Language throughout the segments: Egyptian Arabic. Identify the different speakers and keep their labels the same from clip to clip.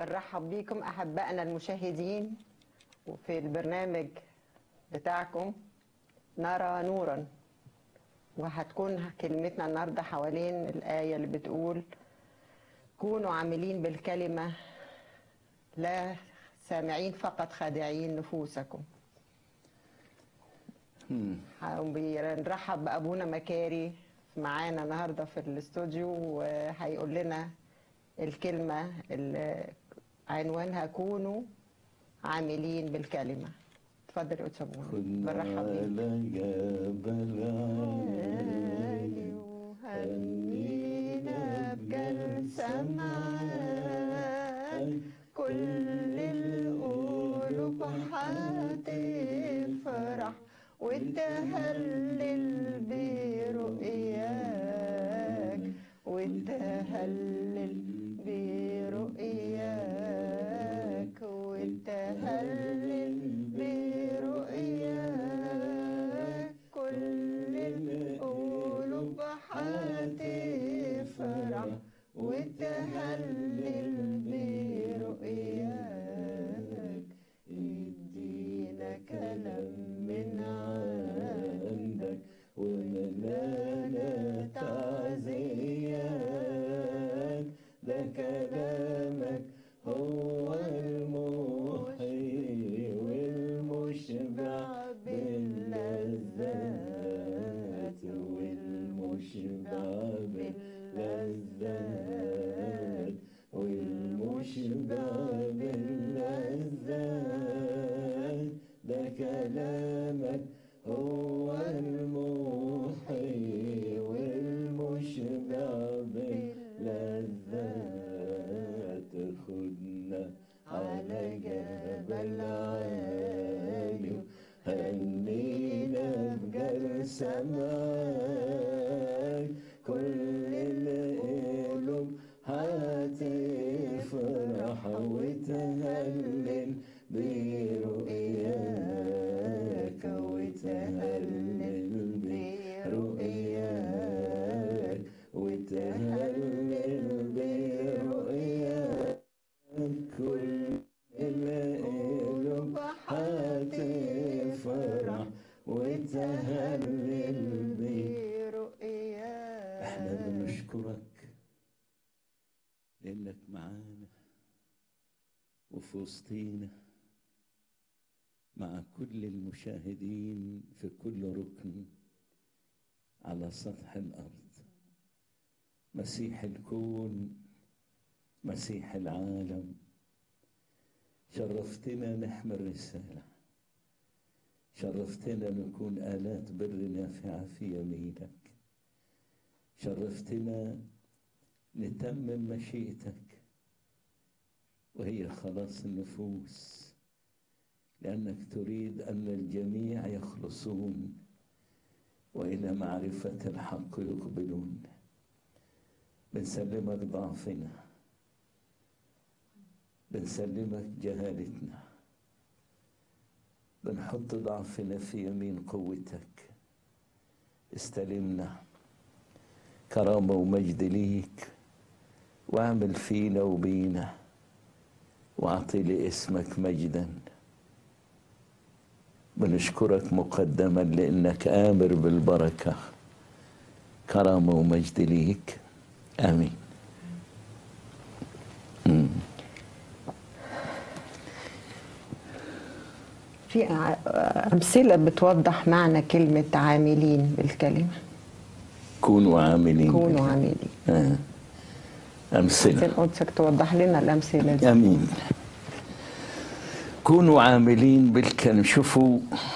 Speaker 1: بنرحب بيكم أحبائنا المشاهدين وفي البرنامج بتاعكم نرى نورا وهتكون كلمتنا النهاردة حوالين الآية اللي بتقول كونوا عاملين بالكلمة لا سامعين فقط خادعين نفوسكم بنرحب بأبونا مكاري معانا النهاردة في الاستوديو وهيقول لنا الكلمة اللي عنوانها كونوا عاملين بالكلمة اتفضل يا أستاذ أبونا بنرحب بيك
Speaker 2: على وهنينا بجلسة معاك كل القلوب هتفرح وتهلل برؤياك وتهلل برؤياك وتهلل برؤياك كل القلوب هتفرح وتهلل برؤياك ادينا كلام من عندك وملانا تعزيات ده كلامك هو المحيي والمشبع باللذات والمشبع باللذات والمشبع باللذات ده كلامك هو المحيي والمشبع باللذات خدنا على جبل عالي هنينا بجلسة معاك كل القلوب هتفرح وتهلل برؤياك وتهلل برؤياك وتهلل برؤياك كل القلوب هتفرح وتهلل برؤياك احنا بنشكرك لانك معانا وفي وسطينا مع كل المشاهدين في كل ركن على سطح الارض مسيح الكون مسيح العالم شرفتنا نحمل رساله شرفتنا نكون آلات بر نافعة في يمينك شرفتنا نتمم مشيئتك وهي خلاص النفوس لأنك تريد أن الجميع يخلصون وإلى معرفة الحق يقبلون بنسلمك ضعفنا بنسلمك جهالتنا بنحط ضعفنا في يمين قوتك استلمنا كرامة ومجد ليك واعمل فينا وبينا واعطي لاسمك مجدا بنشكرك مقدما لانك امر بالبركه كرامه ومجد ليك امين مم.
Speaker 1: في أمثلة بتوضح معنى كلمة عاملين بالكلمة
Speaker 2: كونوا عاملين
Speaker 1: كونوا
Speaker 2: بالكلمة.
Speaker 1: عاملين
Speaker 2: آه. امثله
Speaker 1: عايزين قدسك توضح لنا الأمثلة دي
Speaker 2: امين كونوا عاملين بالكلام شوفوا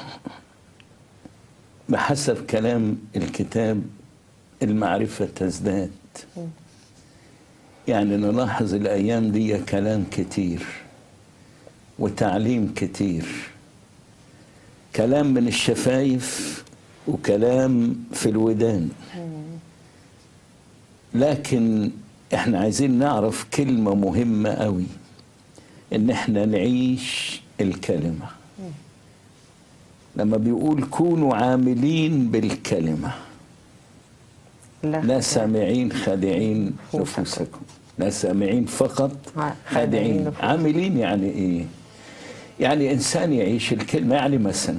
Speaker 2: بحسب كلام الكتاب المعرفة تزداد يعني نلاحظ الأيام دي كلام كتير وتعليم كتير كلام من الشفايف وكلام في الودان لكن احنا عايزين نعرف كلمة مهمة قوي ان احنا نعيش الكلمة لما بيقول كونوا عاملين بالكلمة لا سامعين خادعين
Speaker 1: نفوسكم.
Speaker 2: نفوسكم لا سامعين فقط
Speaker 1: ع- خادعين
Speaker 2: خادعين
Speaker 1: نفوس.
Speaker 2: عاملين يعني ايه يعني انسان يعيش الكلمه يعني مثلا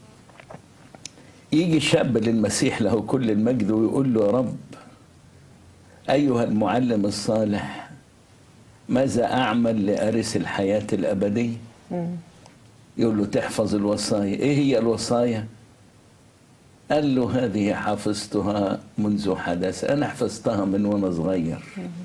Speaker 2: يجي شاب للمسيح له كل المجد ويقول له يا رب ايها المعلم الصالح ماذا اعمل لارث الحياه الابديه يقول له تحفظ الوصايا ايه هي الوصايا قال له هذه حفظتها منذ حدث انا حفظتها من وانا صغير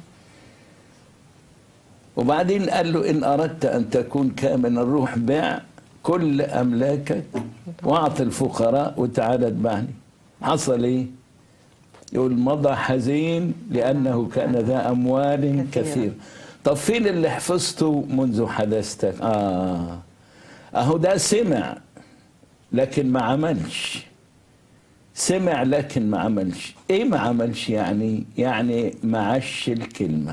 Speaker 2: وبعدين قال له ان اردت ان تكون كاملا الروح بيع كل املاكك واعط الفقراء وتعالى اتبعني حصل ايه يقول مضى حزين لانه كان ذا اموال
Speaker 1: كثيرة.
Speaker 2: كثير طب فين اللي حفظته منذ حدثتك اه اهو ده سمع لكن ما عملش سمع لكن ما عملش ايه ما عملش يعني يعني ما عش الكلمه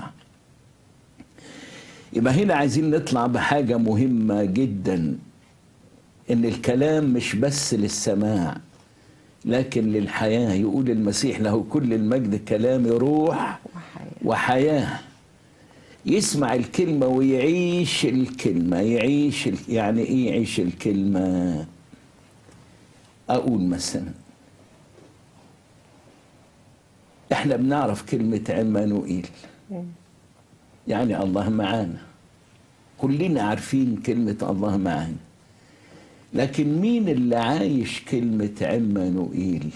Speaker 2: يبقى هنا عايزين نطلع بحاجه مهمه جدا ان الكلام مش بس للسماع لكن للحياه يقول المسيح له كل المجد كلام روح
Speaker 1: وحياة.
Speaker 2: وحياه يسمع الكلمة ويعيش الكلمة يعيش ال... يعني ايه يعيش الكلمة اقول مثلا احنا بنعرف كلمة عمانوئيل يعني الله معانا كلنا عارفين كلمة الله معانا لكن مين اللي عايش كلمة عمانوئيل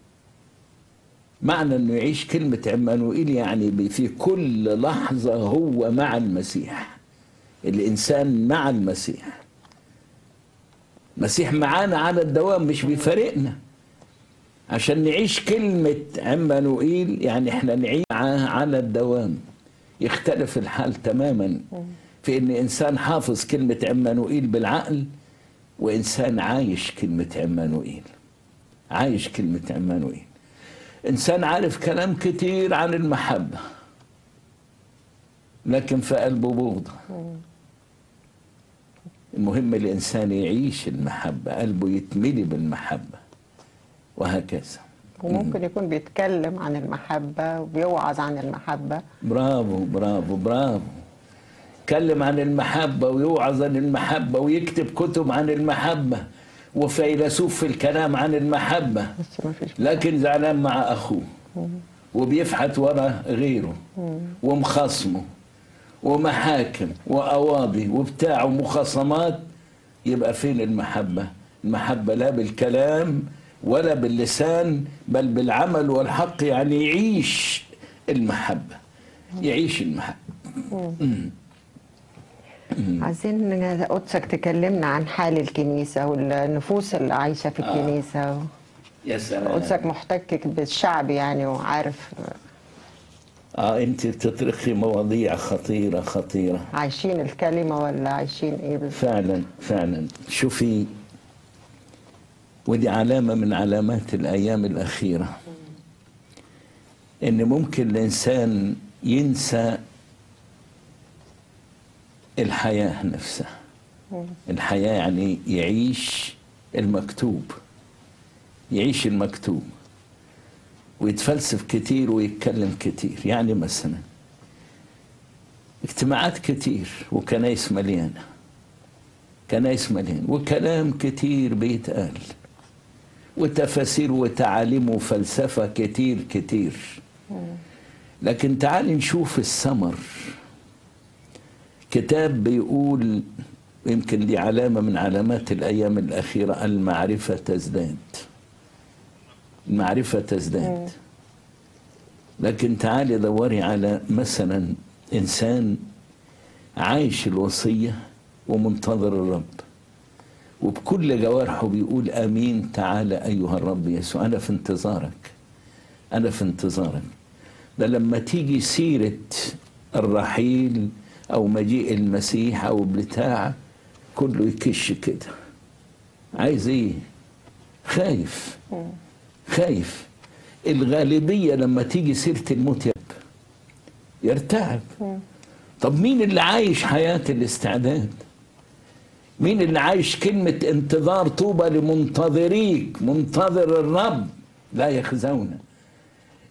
Speaker 2: معنى انه يعيش كلمة عمانوئيل يعني في كل لحظة هو مع المسيح الانسان مع المسيح المسيح معانا على الدوام مش بيفارقنا عشان نعيش كلمة عمانوئيل يعني احنا نعيش معاه على الدوام يختلف الحال تماما في ان انسان حافظ كلمة عمانوئيل بالعقل وانسان عايش كلمة عمانوئيل عايش كلمة عمانوئيل انسان عارف كلام كتير عن المحبة لكن في قلبه بغضة المهم الانسان يعيش المحبة قلبه يتملي بالمحبة وهكذا
Speaker 1: وممكن يكون بيتكلم عن المحبة وبيوعظ عن المحبة
Speaker 2: برافو برافو برافو يتكلم عن المحبة ويوعظ عن المحبة ويكتب كتب عن المحبة وفيلسوف في الكلام عن المحبة
Speaker 1: بس ما فيش
Speaker 2: لكن زعلان مع أخوه وبيفحت ورا غيره ومخصمه ومحاكم وقواضي وبتاع ومخاصمات يبقى فين المحبة المحبة لا بالكلام ولا باللسان بل بالعمل والحق يعني يعيش المحبة يعيش المحبة
Speaker 1: عايزين قدسك تكلمنا عن حال الكنيسة والنفوس اللي عايشة في الكنيسة
Speaker 2: يا سلام
Speaker 1: قدسك محتك بالشعب يعني وعارف
Speaker 2: اه انت بتطرقي مواضيع خطيرة خطيرة
Speaker 1: عايشين الكلمة ولا عايشين ايه بالظبط
Speaker 2: فعلا فعلا شوفي ودي علامة من علامات الأيام الأخيرة إن ممكن الإنسان ينسى الحياة نفسها الحياة يعني يعيش المكتوب يعيش المكتوب ويتفلسف كتير ويتكلم كتير يعني مثلا اجتماعات كتير وكنايس مليانة كنايس مليانة وكلام كتير بيتقال وتفاسير وتعاليم وفلسفة كتير كتير لكن تعال نشوف الثمر كتاب بيقول يمكن دي علامة من علامات الأيام الأخيرة المعرفة تزداد المعرفة تزداد لكن تعالي دوري على مثلا إنسان عايش الوصية ومنتظر الرب وبكل جوارحه بيقول امين تعالى ايها الرب يسوع انا في انتظارك انا في انتظارك ده لما تيجي سيره الرحيل او مجيء المسيح او بتاع كله يكش كده عايز ايه خايف خايف الغالبيه لما تيجي سيره الموت يب يرتعب طب مين اللي عايش حياه الاستعداد مين اللي عايش كلمة انتظار طوبى لمنتظريك منتظر الرب لا يخزون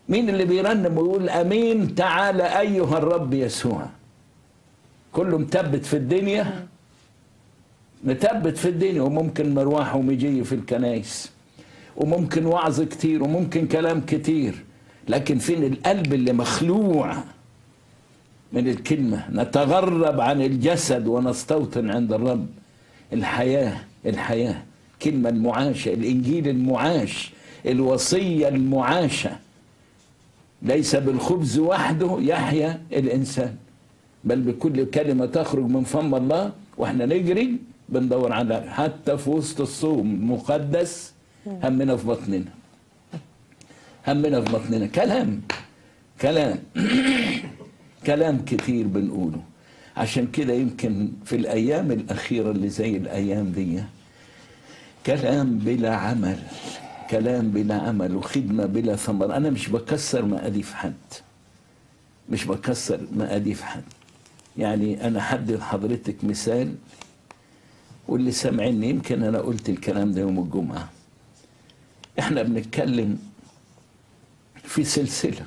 Speaker 2: مين اللي بيرنم ويقول امين تعالى ايها الرب يسوع كله مثبت في الدنيا مثبت في الدنيا وممكن مروح ومجي في الكنايس وممكن وعظ كتير وممكن كلام كتير لكن فين القلب اللي مخلوع من الكلمة نتغرب عن الجسد ونستوطن عند الرب الحياة الحياة كلمة المعاشة الإنجيل المعاش الوصية المعاشة ليس بالخبز وحده يحيا الإنسان بل بكل كلمة تخرج من فم الله واحنا نجري بندور على حتى في وسط الصوم مقدس همنا في بطننا همنا في بطننا كلام كلام كلام كتير بنقوله عشان كده يمكن في الأيام الأخيرة اللي زي الأيام دي كلام بلا عمل كلام بلا عمل وخدمة بلا ثمر أنا مش بكسر مقاديف حد مش بكسر مقاديف حد يعني أنا حد حضرتك مثال واللي سامعني يمكن أنا قلت الكلام ده يوم الجمعة إحنا بنتكلم في سلسلة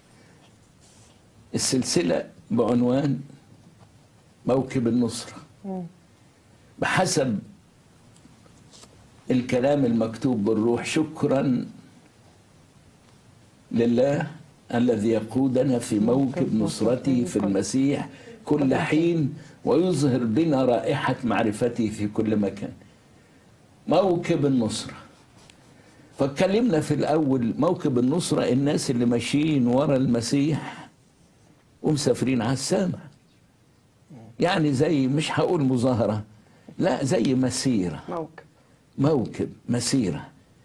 Speaker 2: السلسلة بعنوان موكب النصرة بحسب الكلام المكتوب بالروح شكرا لله الذي يقودنا في موكب نصرته في المسيح كل حين ويظهر بنا رائحة معرفته في كل مكان موكب النصرة فاتكلمنا في الأول موكب النصرة الناس اللي ماشيين ورا المسيح ومسافرين على السماء يعني زي مش هقول مظاهرة لا زي مسيرة
Speaker 1: موكب
Speaker 2: موكب مسيرة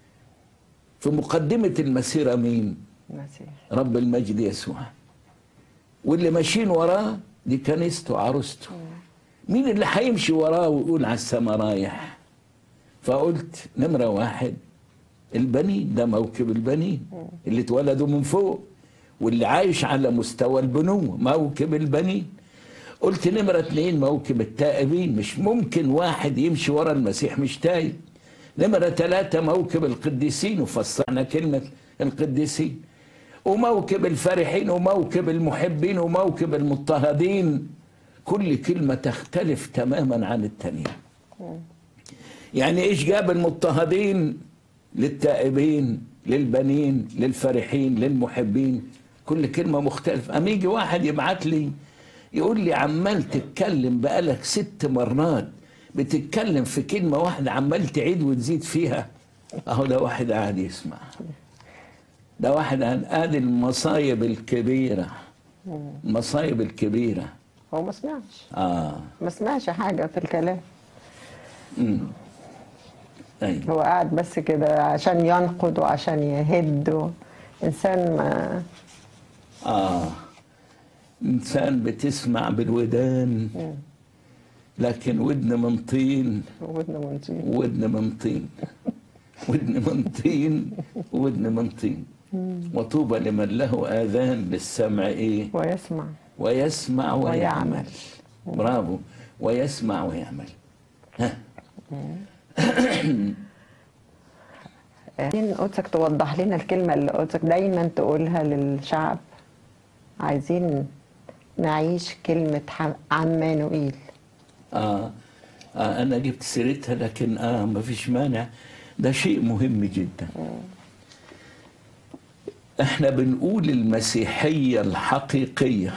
Speaker 2: في مقدمة المسيرة مين
Speaker 1: مسيح
Speaker 2: رب المجد يسوع واللي ماشيين وراه دي كنيسته عروسته مين اللي هيمشي وراه ويقول على السما رايح فقلت نمرة واحد البنين ده موكب البنين اللي اتولدوا من فوق واللي عايش على مستوى البنوة موكب البنين قلت نمرة اتنين موكب التائبين مش ممكن واحد يمشي ورا المسيح مش تايب نمرة ثلاثة موكب القديسين وفسرنا كلمة القديسين وموكب الفرحين وموكب المحبين وموكب المضطهدين كل كلمة تختلف تماما عن التانية يعني ايش جاب المضطهدين للتائبين للبنين للفرحين للمحبين كل كلمة مختلفة أما يجي واحد يبعت لي يقول لي عمال تتكلم بقالك ست مرات بتتكلم في كلمة واحدة عمال تعيد وتزيد فيها أهو ده واحد قاعد يسمع ده واحد قاعد ادي المصايب الكبيرة المصايب الكبيرة
Speaker 1: هو ما سمعش
Speaker 2: آه
Speaker 1: ما سمعش حاجة في الكلام
Speaker 2: أمم. أيوة
Speaker 1: هو قاعد بس كده عشان ينقد وعشان يهد و- إنسان ما
Speaker 2: آه إنسان بتسمع بالودان لكن ودن من طين
Speaker 1: ودنا منطين
Speaker 2: ودن من طين ودن من طين ودن من طين وطوبى لمن له آذان للسمع إيه
Speaker 1: ويسمع
Speaker 2: ويسمع ويعمل
Speaker 1: ويعمل.
Speaker 2: برافو ويسمع ويعمل ها
Speaker 1: عايزين قدسك توضح لنا الكلمة اللي قدسك دايما تقولها للشعب عايزين نعيش كلمة ح- عمانوئيل
Speaker 2: آه. آه أنا جبت سيرتها لكن آه ما فيش مانع ده شيء مهم جدا احنا بنقول المسيحية الحقيقية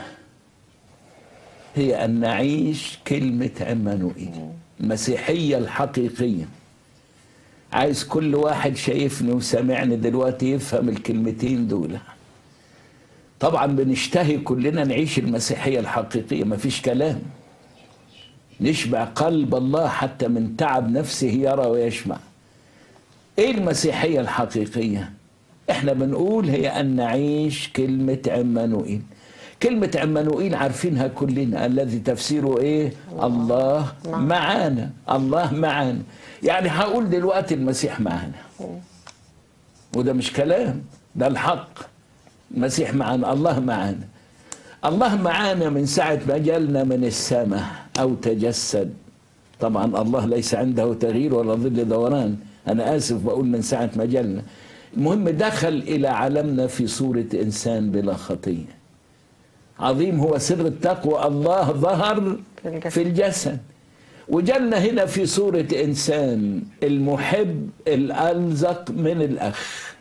Speaker 2: هي أن نعيش كلمة عمانوئيل المسيحية الحقيقية عايز كل واحد شايفني وسامعني دلوقتي يفهم الكلمتين دول طبعا بنشتهي كلنا نعيش المسيحية الحقيقية مفيش كلام نشبع قلب الله حتى من تعب نفسه يرى ويشبع ايه المسيحية الحقيقية احنا بنقول هي ان نعيش كلمة عمانوئيل كلمة عمانوئيل عارفينها كلنا الذي تفسيره ايه الله معانا الله معانا يعني هقول دلوقتي المسيح معانا وده مش كلام ده الحق المسيح معانا الله معانا الله معانا من ساعة ما جالنا من السماء أو تجسد طبعا الله ليس عنده تغيير ولا ظل دوران أنا آسف بقول من ساعة ما جالنا المهم دخل إلى عالمنا في صورة إنسان بلا خطية عظيم هو سر التقوى الله ظهر
Speaker 1: في الجسد.
Speaker 2: في الجسد وجلنا هنا في صورة إنسان المحب الألزق من الأخ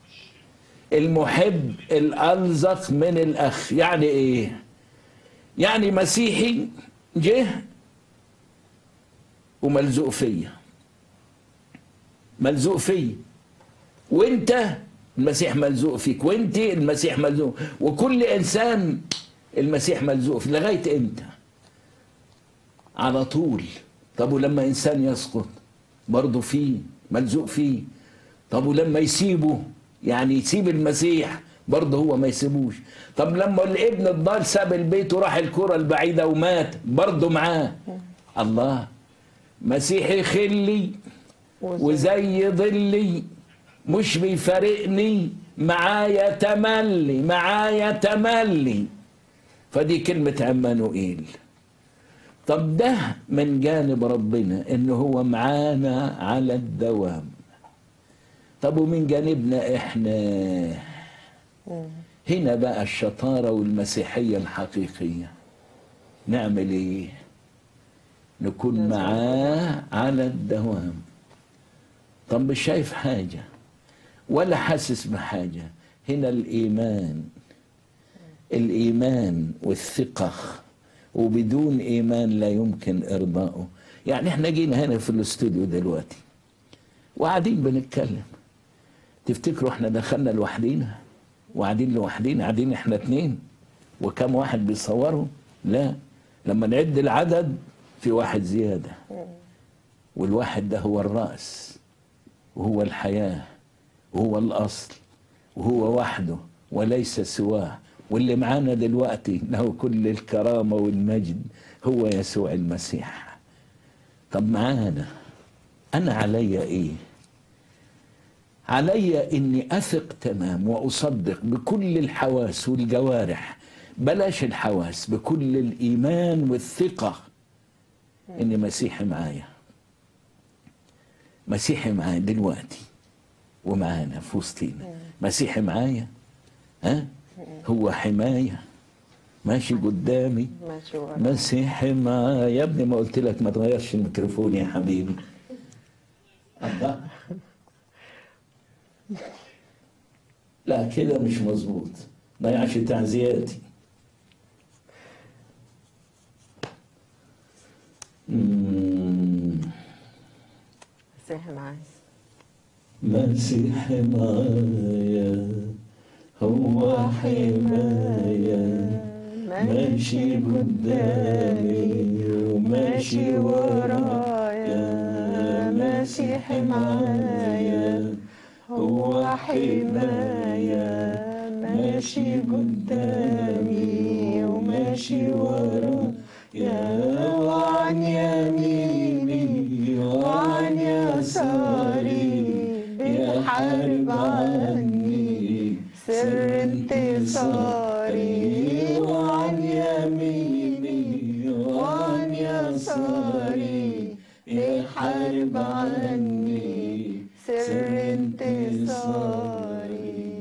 Speaker 2: المحب الألزق من الأخ يعني إيه يعني مسيحي جه وملزوق فيا ملزوق فيا وانت المسيح ملزوق فيك وانت المسيح ملزوق وكل انسان المسيح ملزوق فيه لغايه امتى على طول طب ولما انسان يسقط برضه فيه ملزوق فيه طب ولما يسيبه يعني يسيب المسيح برضه هو ما يسيبوش طب لما الابن الضال ساب البيت وراح الكرة البعيدة ومات برضه معاه الله مسيحي خلي وزي ظلي مش بيفارقني معايا تملي معايا تملي فدي كلمة عمانوئيل طب ده من جانب ربنا ان هو معانا على الدوام طب ومن جانبنا احنا هنا بقى الشطارة والمسيحية الحقيقية نعمل ايه نكون معاه على الدوام طب مش شايف حاجة ولا حاسس بحاجة هنا الإيمان الإيمان والثقة وبدون إيمان لا يمكن إرضائه يعني احنا جينا هنا في الاستوديو دلوقتي وقاعدين بنتكلم تفتكروا احنا دخلنا لوحدينا وقاعدين لوحدينا قاعدين احنا اتنين وكم واحد بيصوروا لا لما نعد العدد في واحد زيادة والواحد ده هو الرأس وهو الحياة وهو الأصل وهو وحده وليس سواه واللي معانا دلوقتي له كل الكرامة والمجد هو يسوع المسيح طب معانا أنا علي إيه علي إني أثق تمام وأصدق بكل الحواس والجوارح بلاش الحواس بكل الإيمان والثقة إن مسيحي معايا مسيحي معايا دلوقتي ومعانا في وسطينا مسيحي معايا ها هو حماية ماشي قدامي
Speaker 1: ماشي ورا
Speaker 2: مسيحي معايا يا ابني ما قلت لك ما تغيرش الميكروفون يا حبيبي الله لا كده مش مظبوط ضيعش تعزياتي مم.
Speaker 1: مسيحي معايا
Speaker 2: مسيحي معايا هو حماية ماشي قدامي وماشي ورايا مسيحي معايا هو حماية ماشي قدامي وماشي ورايا وعن يميني وعن يساري بيحارب عني سر انتصاري وعن يميني وعن يساري يحارب عني سر انتصاري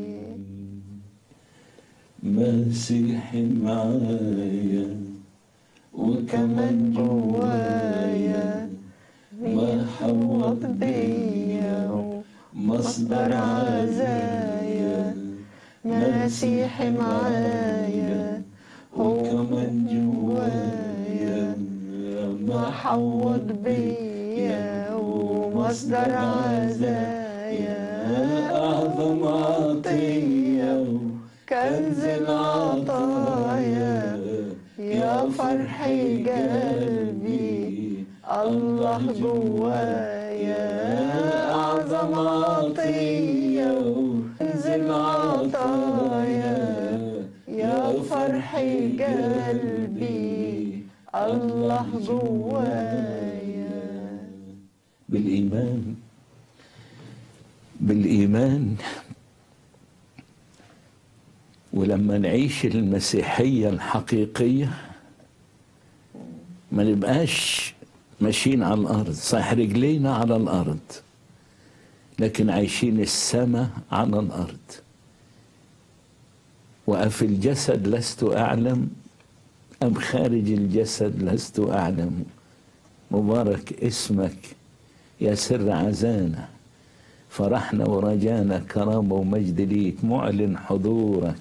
Speaker 2: مسيحي معايا وكمان جوايا محوط بيا مصدر عزايا مسيحي معايا وكمان جوايا محوط بيا ومصدر عزايا أعظم عطية كنز العطايا يا فرح قلبي الله جوايا أعظم عطية كنز العطايا يا فرح قلبي الله جوايا بالإيمان بالإيمان ولما نعيش المسيحية الحقيقية ما نبقاش ماشيين على الأرض صح رجلينا على الأرض لكن عايشين السماء على الأرض وأفي الجسد لست أعلم أم خارج الجسد لست أعلم مبارك اسمك يا سر عزانا فرحنا ورجانا كرامة ومجد ليك معلن حضورك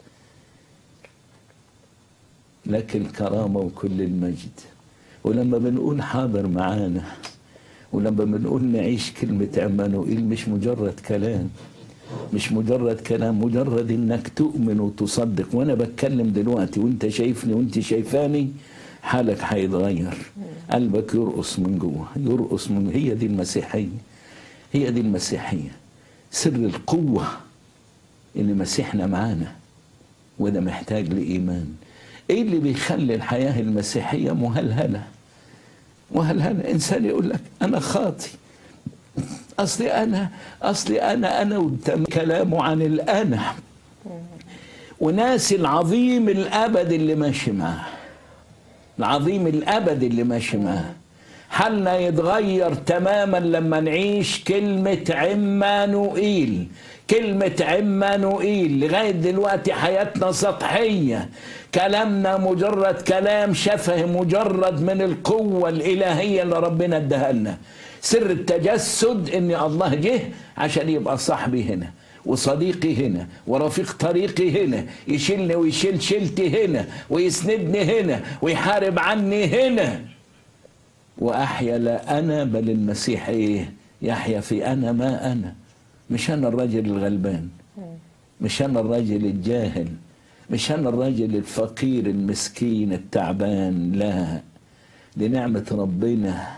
Speaker 2: لك الكرامة وكل المجد ولما بنقول حاضر معانا ولما بنقول نعيش كلمة عمانوئيل مش مجرد كلام مش مجرد كلام مجرد انك تؤمن وتصدق وانا بتكلم دلوقتي وانت شايفني وانت شايفاني حالك هيتغير قلبك يرقص من جوه يرقص من هي دي المسيحية هي دي المسيحية سر القوة ان مسيحنا معانا وده محتاج لإيمان ايه اللي بيخلي الحياة المسيحية مهلهلة مهلهلة انسان يقول لك انا خاطي اصلي انا اصلي انا انا وتم كلامه عن الانا وناسي العظيم الابد اللي ماشي معاه العظيم الابد اللي ماشي معاه حالنا يتغير تماما لما نعيش كلمة عمانوئيل كلمة عمانوئيل لغاية دلوقتي حياتنا سطحية كلامنا مجرد كلام شفهي مجرد من القوة الإلهية اللي ربنا اداها لنا سر التجسد ان الله جه عشان يبقى صاحبي هنا وصديقي هنا ورفيق طريقي هنا يشيلني ويشيل شيلتي هنا ويسندني هنا ويحارب عني هنا واحيا لا انا بل المسيح ايه يحيا في انا ما انا مش انا الراجل الغلبان مش انا الراجل الجاهل مش انا الراجل الفقير المسكين التعبان لا دي نعمه ربنا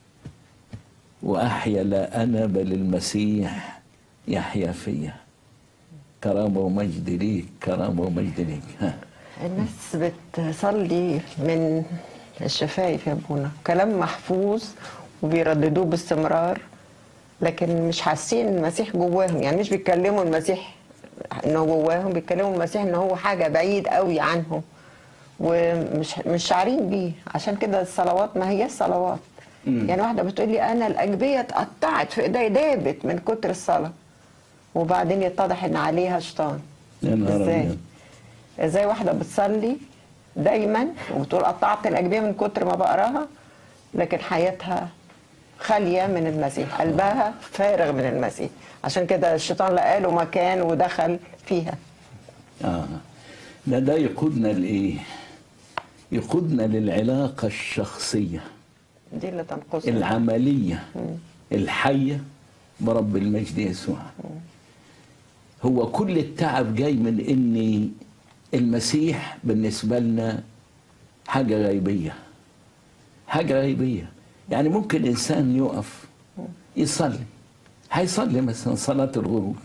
Speaker 2: وأحيا لا أنا بل المسيح يحيا فيا كرامة ومجد ليك كرامة ومجد ليك ها.
Speaker 1: الناس بتصلي من الشفايف يا ابونا كلام محفوظ وبيرددوه باستمرار لكن مش حاسين المسيح جواهم يعني مش بيتكلموا المسيح انه جواهم بيتكلموا المسيح ان هو حاجه بعيد قوي عنهم ومش مش شعرين بيه عشان كده الصلوات ما هي الصلوات يعني واحده بتقول لي انا الاجبيه اتقطعت في ايدي دابت من كتر الصلاه وبعدين يتضح ان عليها شيطان
Speaker 2: يا نهار
Speaker 1: ازاي
Speaker 2: أبيض.
Speaker 1: ازاي واحده بتصلي دايما وتقول قطعت الاجبيه من كتر ما بقراها لكن حياتها خاليه من المسيح قلبها فارغ من المسيح عشان كده الشيطان لقى له مكان ودخل فيها
Speaker 2: آه. ده ده يقودنا لإيه؟ يقودنا للعلاقة الشخصية
Speaker 1: دي اللي تنقصنا
Speaker 2: العملية الحية برب المجد يسوع هو كل التعب جاي من ان المسيح بالنسبة لنا حاجة غيبية حاجة غيبية يعني ممكن إنسان يقف يصلي هيصلي مثلا صلاة الغروب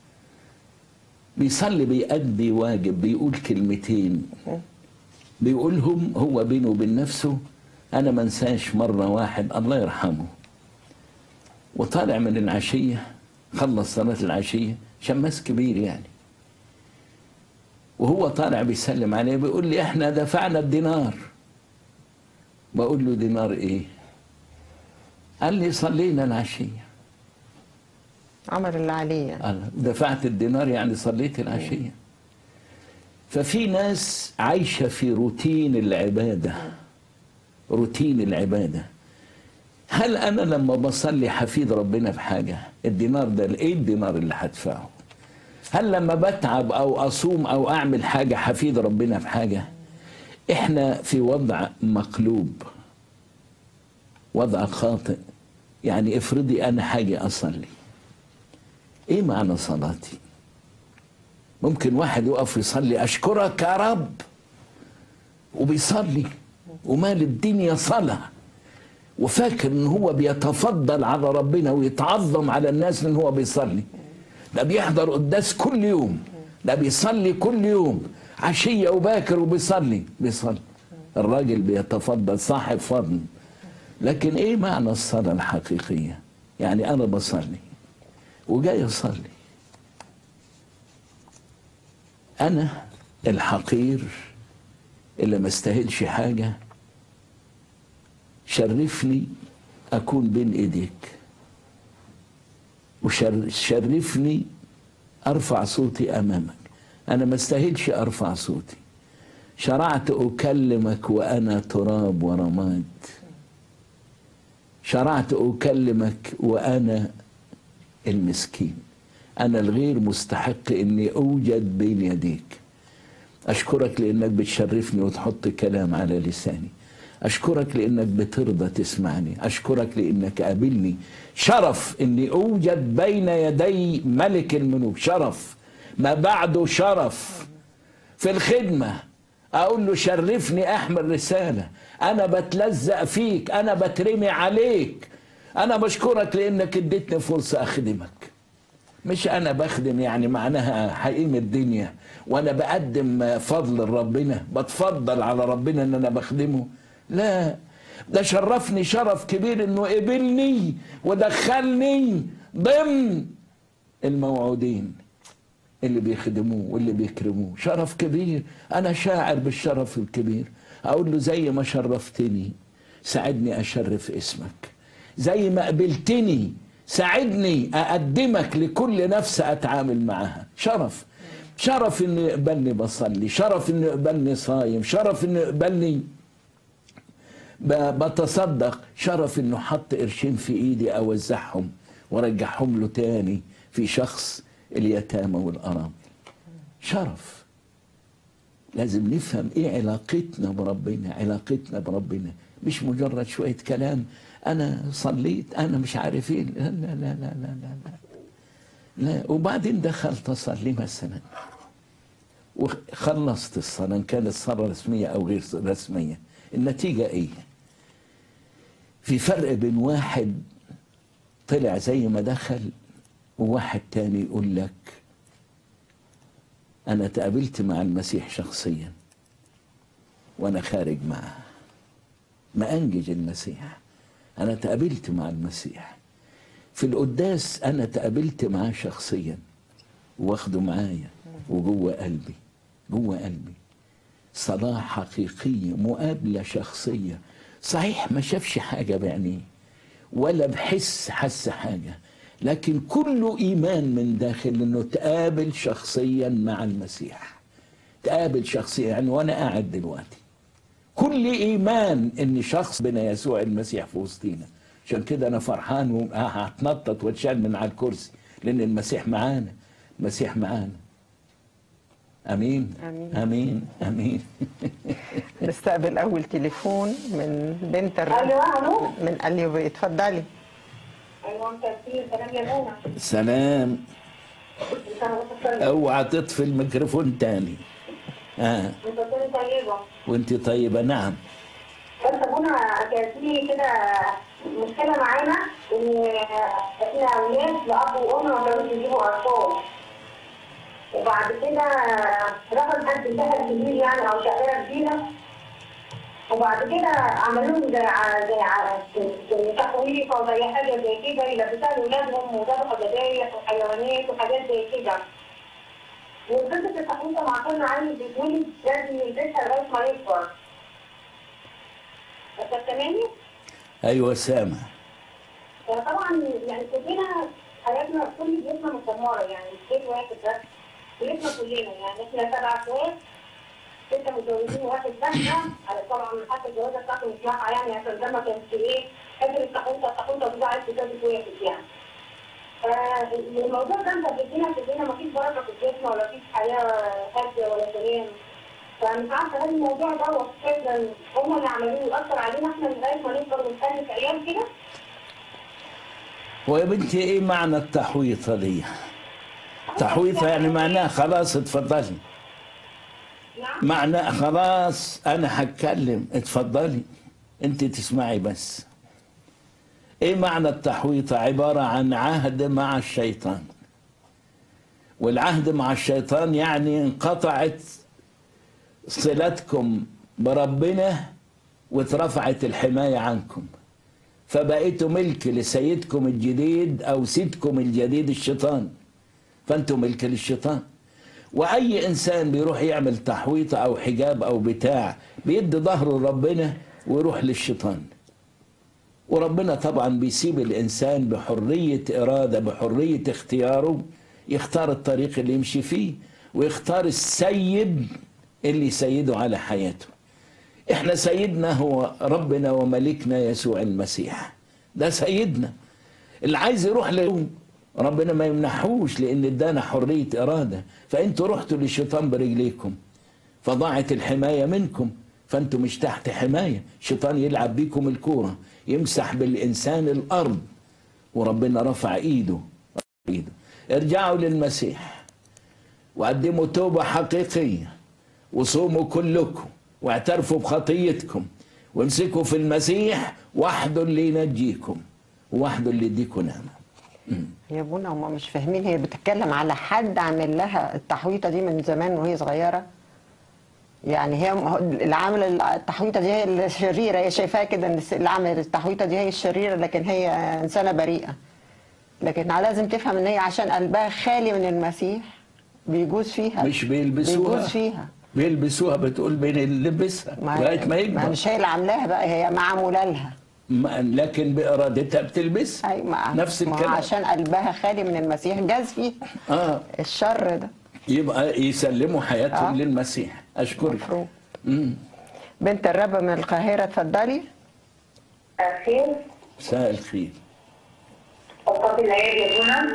Speaker 2: بيصلي بيأدي واجب بيقول كلمتين بيقولهم هو بينه وبين نفسه أنا ما انساش مرة واحد الله يرحمه وطالع من العشية خلص صلاة العشية شماس كبير يعني وهو طالع بيسلم عليه بيقول لي احنا دفعنا الدينار بقول له دينار ايه قال لي صلينا العشية
Speaker 1: عمل اللي عليه يعني.
Speaker 2: قال دفعت الدينار يعني صليت العشية ففي ناس عايشة في روتين العبادة روتين العبادة هل أنا لما بصلي حفيد ربنا بحاجة الدينار ده إيه الدينار اللي هدفعه هل لما بتعب أو أصوم أو أعمل حاجة حفيد ربنا بحاجة إحنا في وضع مقلوب وضع خاطئ يعني افرضي أنا حاجة أصلي إيه معنى صلاتي ممكن واحد يقف يصلي أشكرك يا رب وبيصلي ومال الدنيا صلاة وفاكر ان هو بيتفضل على ربنا ويتعظم على الناس ان هو بيصلي ده بيحضر قداس كل يوم ده بيصلي كل يوم عشية وباكر وبيصلي بيصلي الراجل بيتفضل صاحب فضل لكن ايه معنى الصلاة الحقيقية يعني انا بصلي وجاي اصلي انا الحقير اللي ما استاهلش حاجه شرفني اكون بين ايديك وشرفني ارفع صوتي امامك انا ما استاهلش ارفع صوتي شرعت اكلمك وانا تراب ورماد شرعت اكلمك وانا المسكين انا الغير مستحق اني اوجد بين يديك اشكرك لانك بتشرفني وتحط كلام على لساني اشكرك لانك بترضى تسمعني اشكرك لانك قابلني شرف اني اوجد بين يدي ملك الملوك شرف ما بعده شرف في الخدمه اقول له شرفني احمل رساله انا بتلزق فيك انا بترمي عليك انا بشكرك لانك اديتني فرصه اخدمك مش انا بخدم يعني معناها حقيم الدنيا وانا بقدم فضل لربنا بتفضل على ربنا ان انا بخدمه لا ده شرفني شرف كبير انه قبلني ودخلني ضمن الموعودين اللي بيخدموه واللي بيكرموه شرف كبير انا شاعر بالشرف الكبير اقول له زي ما شرفتني ساعدني اشرف اسمك زي ما قبلتني ساعدني اقدمك لكل نفس اتعامل معها شرف شرف انه يقبلني بصلي شرف انه يقبلني صايم شرف انه يقبلني بتصدق شرف انه حط قرشين في ايدي اوزعهم وارجعهم له تاني في شخص اليتامى والارامل شرف لازم نفهم ايه علاقتنا بربنا علاقتنا بربنا مش مجرد شويه كلام انا صليت انا مش عارف ايه لا لا لا لا لا لا, لا. لا وبعدين دخلت اصلي مثلا وخلصت الصلاه ان كانت صلاه رسميه او غير رسميه النتيجه ايه في فرق بين واحد طلع زي ما دخل وواحد تاني يقول لك انا تقابلت مع المسيح شخصيا وانا خارج معه ما انجز المسيح انا تقابلت مع المسيح في القداس انا تقابلت معاه شخصيا واخده معايا وجوه قلبي جوه قلبي صلاة حقيقية مقابلة شخصية صحيح ما شافش حاجة بعينيه ولا بحس حس حاجة لكن كله إيمان من داخل إنه تقابل شخصيا مع المسيح تقابل شخصيا يعني وأنا قاعد دلوقتي كل إيمان إن شخص بنا يسوع المسيح في وسطينا عشان كده أنا فرحان وهتنطط واتشال من على الكرسي لأن المسيح معانا المسيح معانا امين
Speaker 1: آمين.
Speaker 2: امين امين
Speaker 1: نستقبل اول تليفون من بنت الر...
Speaker 3: الو الو
Speaker 1: من اليوبي اتفضلي
Speaker 3: ايوه انت كتير سلام يا منى
Speaker 2: سلام
Speaker 3: انت متفضل
Speaker 2: اوعى تطفي الميكروفون تاني اه
Speaker 3: انت كنت طيبه
Speaker 2: وانت طيبه نعم
Speaker 3: بس ابونا كانت في كده مشكله معانا ان احنا اولاد لاب وام ما كانوش يجيبوا اطفال وبعد كده رفض حد انتهى كبير يعني او شقيره كبيره وبعد كده عملوا لهم زي ع- زي ع- زي تحويق او زي حاجه زي كده يلبسوها لاولادهم وذبحوا ذبايح وحيوانات وحاجات زي كده وقصه التحويطه مع كل عيل بيتولد لازم يلبسها لغايه ما يكبر انت سامعني؟
Speaker 2: ايوه سامع
Speaker 3: طبعا يعني كلنا حياتنا كل بيوتنا مدمره يعني مش بيت واحد بس بيوتنا كلنا يعني احنا سبع اخوات ستة متجوزين وواحد بس على طبعا حتى الجوازة بتاعته مش نافعة يعني عشان ده ما كانش ايه قادر التحويطة التحويطة دي عايز تجوز واحد يعني. فالموضوع ده مسبب لنا كلنا مفيش بركة في بيتنا ولا فيش حياة هادية ولا سلام. فمش عارفة هل الموضوع ده فعلا هم اللي عملوه يأثر علينا احنا لغاية ما نكبر ونخلف عيال كده؟
Speaker 2: ويا بنتي ايه معنى التحويطه دي تحويطه يعني معناها خلاص اتفضلي
Speaker 3: نعم
Speaker 2: معناه خلاص انا هتكلم اتفضلي انت تسمعي بس ايه معنى التحويطه عباره عن عهد مع الشيطان والعهد مع الشيطان يعني انقطعت صلتكم بربنا واترفعت الحمايه عنكم فبقيتوا ملك لسيدكم الجديد او سيدكم الجديد الشيطان فانتم ملك للشيطان واي انسان بيروح يعمل تحويطه او حجاب او بتاع بيدي ظهره لربنا ويروح للشيطان وربنا طبعا بيسيب الإنسان بحرية إرادة بحرية اختياره يختار الطريق اللي يمشي فيه ويختار السيد اللي يسيده على حياته احنا سيدنا هو ربنا وملكنا يسوع المسيح ده سيدنا اللي عايز يروح له ربنا ما يمنحوش لان ادانا حريه اراده فانتوا رحتوا للشيطان برجليكم فضاعت الحمايه منكم فانتوا مش تحت حمايه الشيطان يلعب بيكم الكوره يمسح بالانسان الارض وربنا رفع ايده ايده ارجعوا للمسيح وقدموا توبه حقيقيه وصوموا كلكم واعترفوا بخطيتكم وامسكوا في المسيح وحده اللي ينجيكم وحده اللي يديكم نعمه
Speaker 1: يا ابونا هم مش فاهمين هي بتتكلم على حد عامل لها التحويطه دي من زمان وهي صغيره يعني هي ما هو اللي عامل التحويطه دي هي الشريره هي شايفاها كده ان اللي عامل التحويطه دي هي الشريره لكن هي انسانه بريئه لكن لازم تفهم ان هي عشان قلبها خالي من المسيح بيجوز فيها
Speaker 2: مش بيلبسوها
Speaker 1: بيجوز فيها
Speaker 2: بيلبسوها بتقول بنلبسها لغايه ما
Speaker 1: ما
Speaker 2: يكبر
Speaker 1: مش هي اللي عاملاها بقى هي معموله لها
Speaker 2: ما- لكن بارادتها بتلبسها
Speaker 1: أي ما
Speaker 2: نفس
Speaker 1: ما هو
Speaker 2: الكلام
Speaker 1: عشان قلبها خالي من المسيح جاز فيها
Speaker 2: اه
Speaker 1: الشر ده
Speaker 2: يبقى يسلموا حياتهم
Speaker 1: آه.
Speaker 2: للمسيح اشكرك
Speaker 1: مفروض
Speaker 2: مم.
Speaker 1: بنت الرب من القاهره اتفضلي
Speaker 3: خير
Speaker 2: مساء الخير
Speaker 3: أوقات العيد يا بونا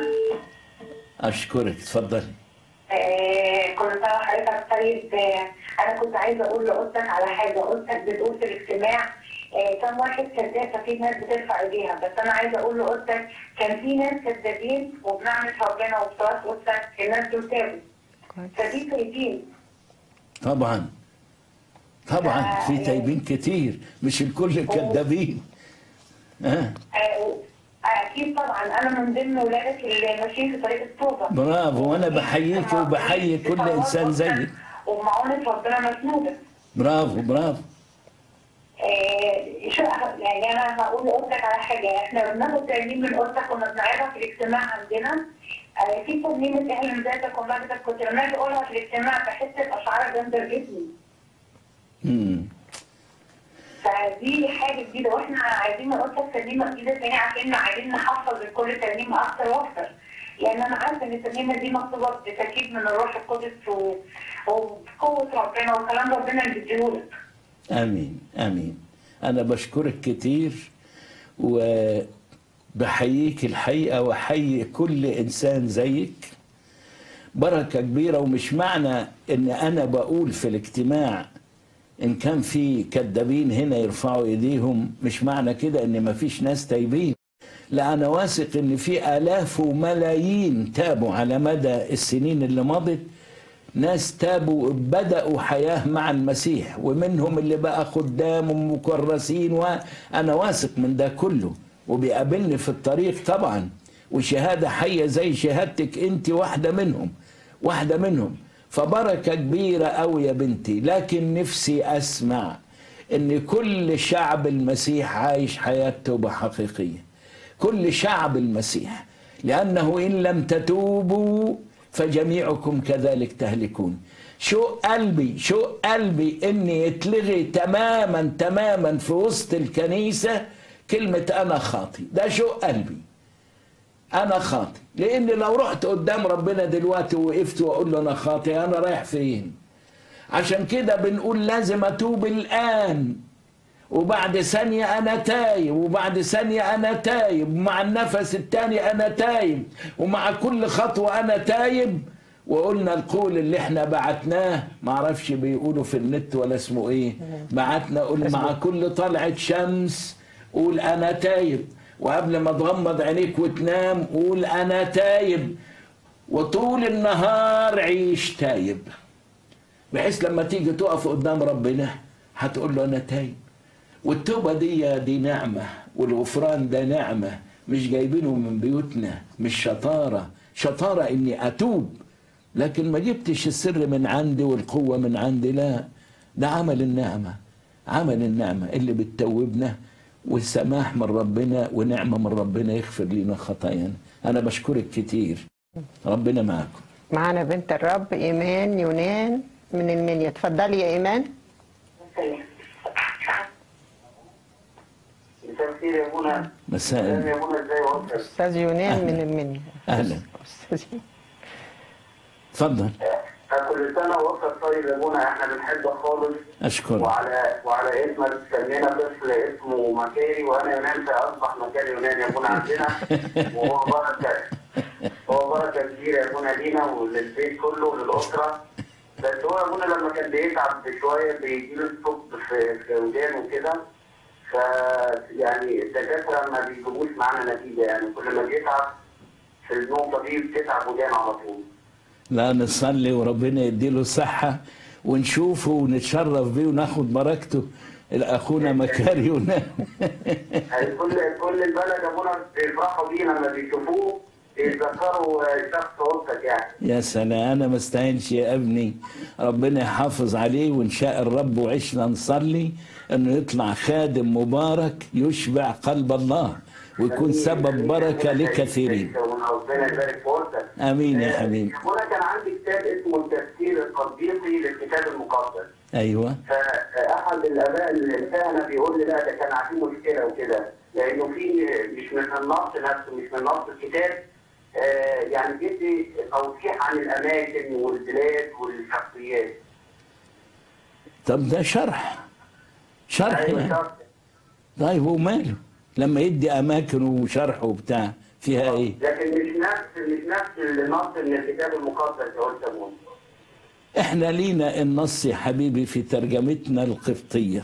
Speaker 2: اشكرك اتفضلي
Speaker 3: آه، كل سنة وحضرتك طيب آه، أنا كنت عايزة أقول لأختك على حاجة أختك بتقول في الاجتماع آه، كم واحد كذاب ففي ناس بترفع ايديها بس أنا عايزة أقول لأختك كان في ناس كذابين وبنعمة ربنا وبصلاة أختك الناس دول تابوا فدي تايبين
Speaker 2: طبعا طبعا في تايبين كتير مش الكل كذابين آه.
Speaker 3: آه، أكيد طبعا أنا من ضمن ولادك اللي ماشيين في طريق التوبة
Speaker 2: برافو وانا بحييك وبحيي كل انسان زيك
Speaker 3: ومعونة ربنا مسنودة
Speaker 2: برافو برافو
Speaker 3: آه، شو يعني انا هقول لاختك على حاجه احنا بناخد ترنيم من اختك كنا بنعرضها في الاجتماع عندنا آه، في ترنيمه اعلن ذاتك ومجدك كنت لما اجي اقولها في الاجتماع بحس الاشعار جامده جدا
Speaker 2: مم.
Speaker 3: فدي حاجه جديده واحنا عايزين نقول لك ترنيمه جديده تاني عشان عايزين نحفظ كل ترنيمه اكتر واكتر لان انا عارفه ان الترنيمه دي مكتوبه بتاكيد من الروح القدس و- وبقوه ربنا وكلام ربنا اللي بيديهولك
Speaker 2: امين امين انا بشكرك كتير وبحييك الحقيقه واحيي كل انسان زيك بركه كبيره ومش معنى ان انا بقول في الاجتماع ان كان في كذابين هنا يرفعوا ايديهم مش معنى كده ان مفيش ناس تايبين لا انا واثق ان في الاف وملايين تابوا على مدى السنين اللي مضت ناس تابوا بدأوا حياة مع المسيح ومنهم اللي بقى خدام ومكرسين وأنا واثق من ده كله وبيقابلني في الطريق طبعا وشهادة حية زي شهادتك أنت واحدة منهم واحدة منهم فبركة كبيرة أوي يا بنتي لكن نفسي أسمع إن كل شعب المسيح عايش حياة توبة حقيقية كل شعب المسيح لأنه إن لم تتوبوا فجميعكم كذلك تهلكون شو قلبي شو قلبي ان يتلغي تماما تماما في وسط الكنيسة كلمة انا خاطي ده شو قلبي انا خاطي لان لو رحت قدام ربنا دلوقتي ووقفت واقول له انا خاطي انا رايح فين عشان كده بنقول لازم اتوب الان وبعد ثانية أنا تايب وبعد ثانية أنا تايب ومع النفس الثاني أنا تايب ومع كل خطوة أنا تايب وقلنا القول اللي احنا بعتناه معرفش بيقولوا في النت ولا اسمه ايه بعتنا قول مع كل طلعة شمس قول أنا تايب وقبل ما تغمض عينيك وتنام قول أنا تايب وطول النهار عيش تايب بحيث لما تيجي تقف قدام ربنا هتقول له أنا تايب والتوبة دي دي نعمة والغفران ده نعمة مش جايبينه من بيوتنا مش شطارة شطارة إني أتوب لكن ما جبتش السر من عندي والقوة من عندي لا ده عمل النعمة عمل النعمة اللي بتتوبنا والسماح من ربنا ونعمة من ربنا يغفر لنا خطايانا أنا بشكرك كتير ربنا معكم
Speaker 1: معانا بنت الرب ايمان يونان من المنيا اتفضلي يا ايمان
Speaker 3: سلام
Speaker 4: الخير يا منى
Speaker 2: مساء
Speaker 4: يا
Speaker 2: النور.
Speaker 4: منى ازاي وصلت
Speaker 1: استاذ يونان من المنيا
Speaker 2: أهلا.
Speaker 1: أستاذ يونان.
Speaker 2: اتفضل
Speaker 4: كل سنه وصلت طيب يا منى احنا بنحبك خالص
Speaker 2: اشكرك
Speaker 4: وعلى وعلى اسمك سمينا طفل اسمه مكاري وانا يونان فاصبح مكاري يونان يا منى عندنا وهو بركه هو بركه كبيره يا منى لينا وللبيت كله وللاسره بس هو يا منى لما كان بيتعب شويه بيجيله الصوت في في ودانه وكده ف يعني الدكاتره ما بيجيبوش معانا نتيجه يعني كل ما بيتعب في النقطه دي بتتعب ودانه على طول
Speaker 2: لا نصلي وربنا يديله الصحة ونشوفه ونتشرف بيه وناخد بركته اخونا مكاري ونام
Speaker 4: يعني كل كل البلد يا منى بيفرحوا بيه لما بيشوفوه بيتذكروا شخص اوضتك يعني
Speaker 2: يا سلام انا ما استاهلش يا ابني ربنا يحافظ عليه وان شاء الرب وعشنا نصلي انه يطلع خادم مبارك يشبع قلب الله ويكون سبب بركه لكثيرين
Speaker 4: ربنا يبارك في اوضتك
Speaker 2: امين يا حبيبي
Speaker 4: منى كان عندي كتاب اسمه التفسير التطبيقي للكتاب المقدس
Speaker 2: ايوه
Speaker 4: فاحد الاباء الكهنه بيقول لي لا ده كان عنده مشكله وكده لانه في مش من النص نفسه مش من نص الكتاب آه، يعني بيدي توضيح عن الاماكن والبلاد والشخصيات
Speaker 2: طب ده شرح شرح
Speaker 4: ايوه
Speaker 2: يعني.
Speaker 4: شرط.
Speaker 2: طيب وماله لما يدي اماكن وشرح وبتاع فيها ايه
Speaker 4: لكن مش نفس مش نفس النص من الكتاب المقدس يا قلت أبونا.
Speaker 2: احنا لينا النص يا حبيبي في ترجمتنا القبطية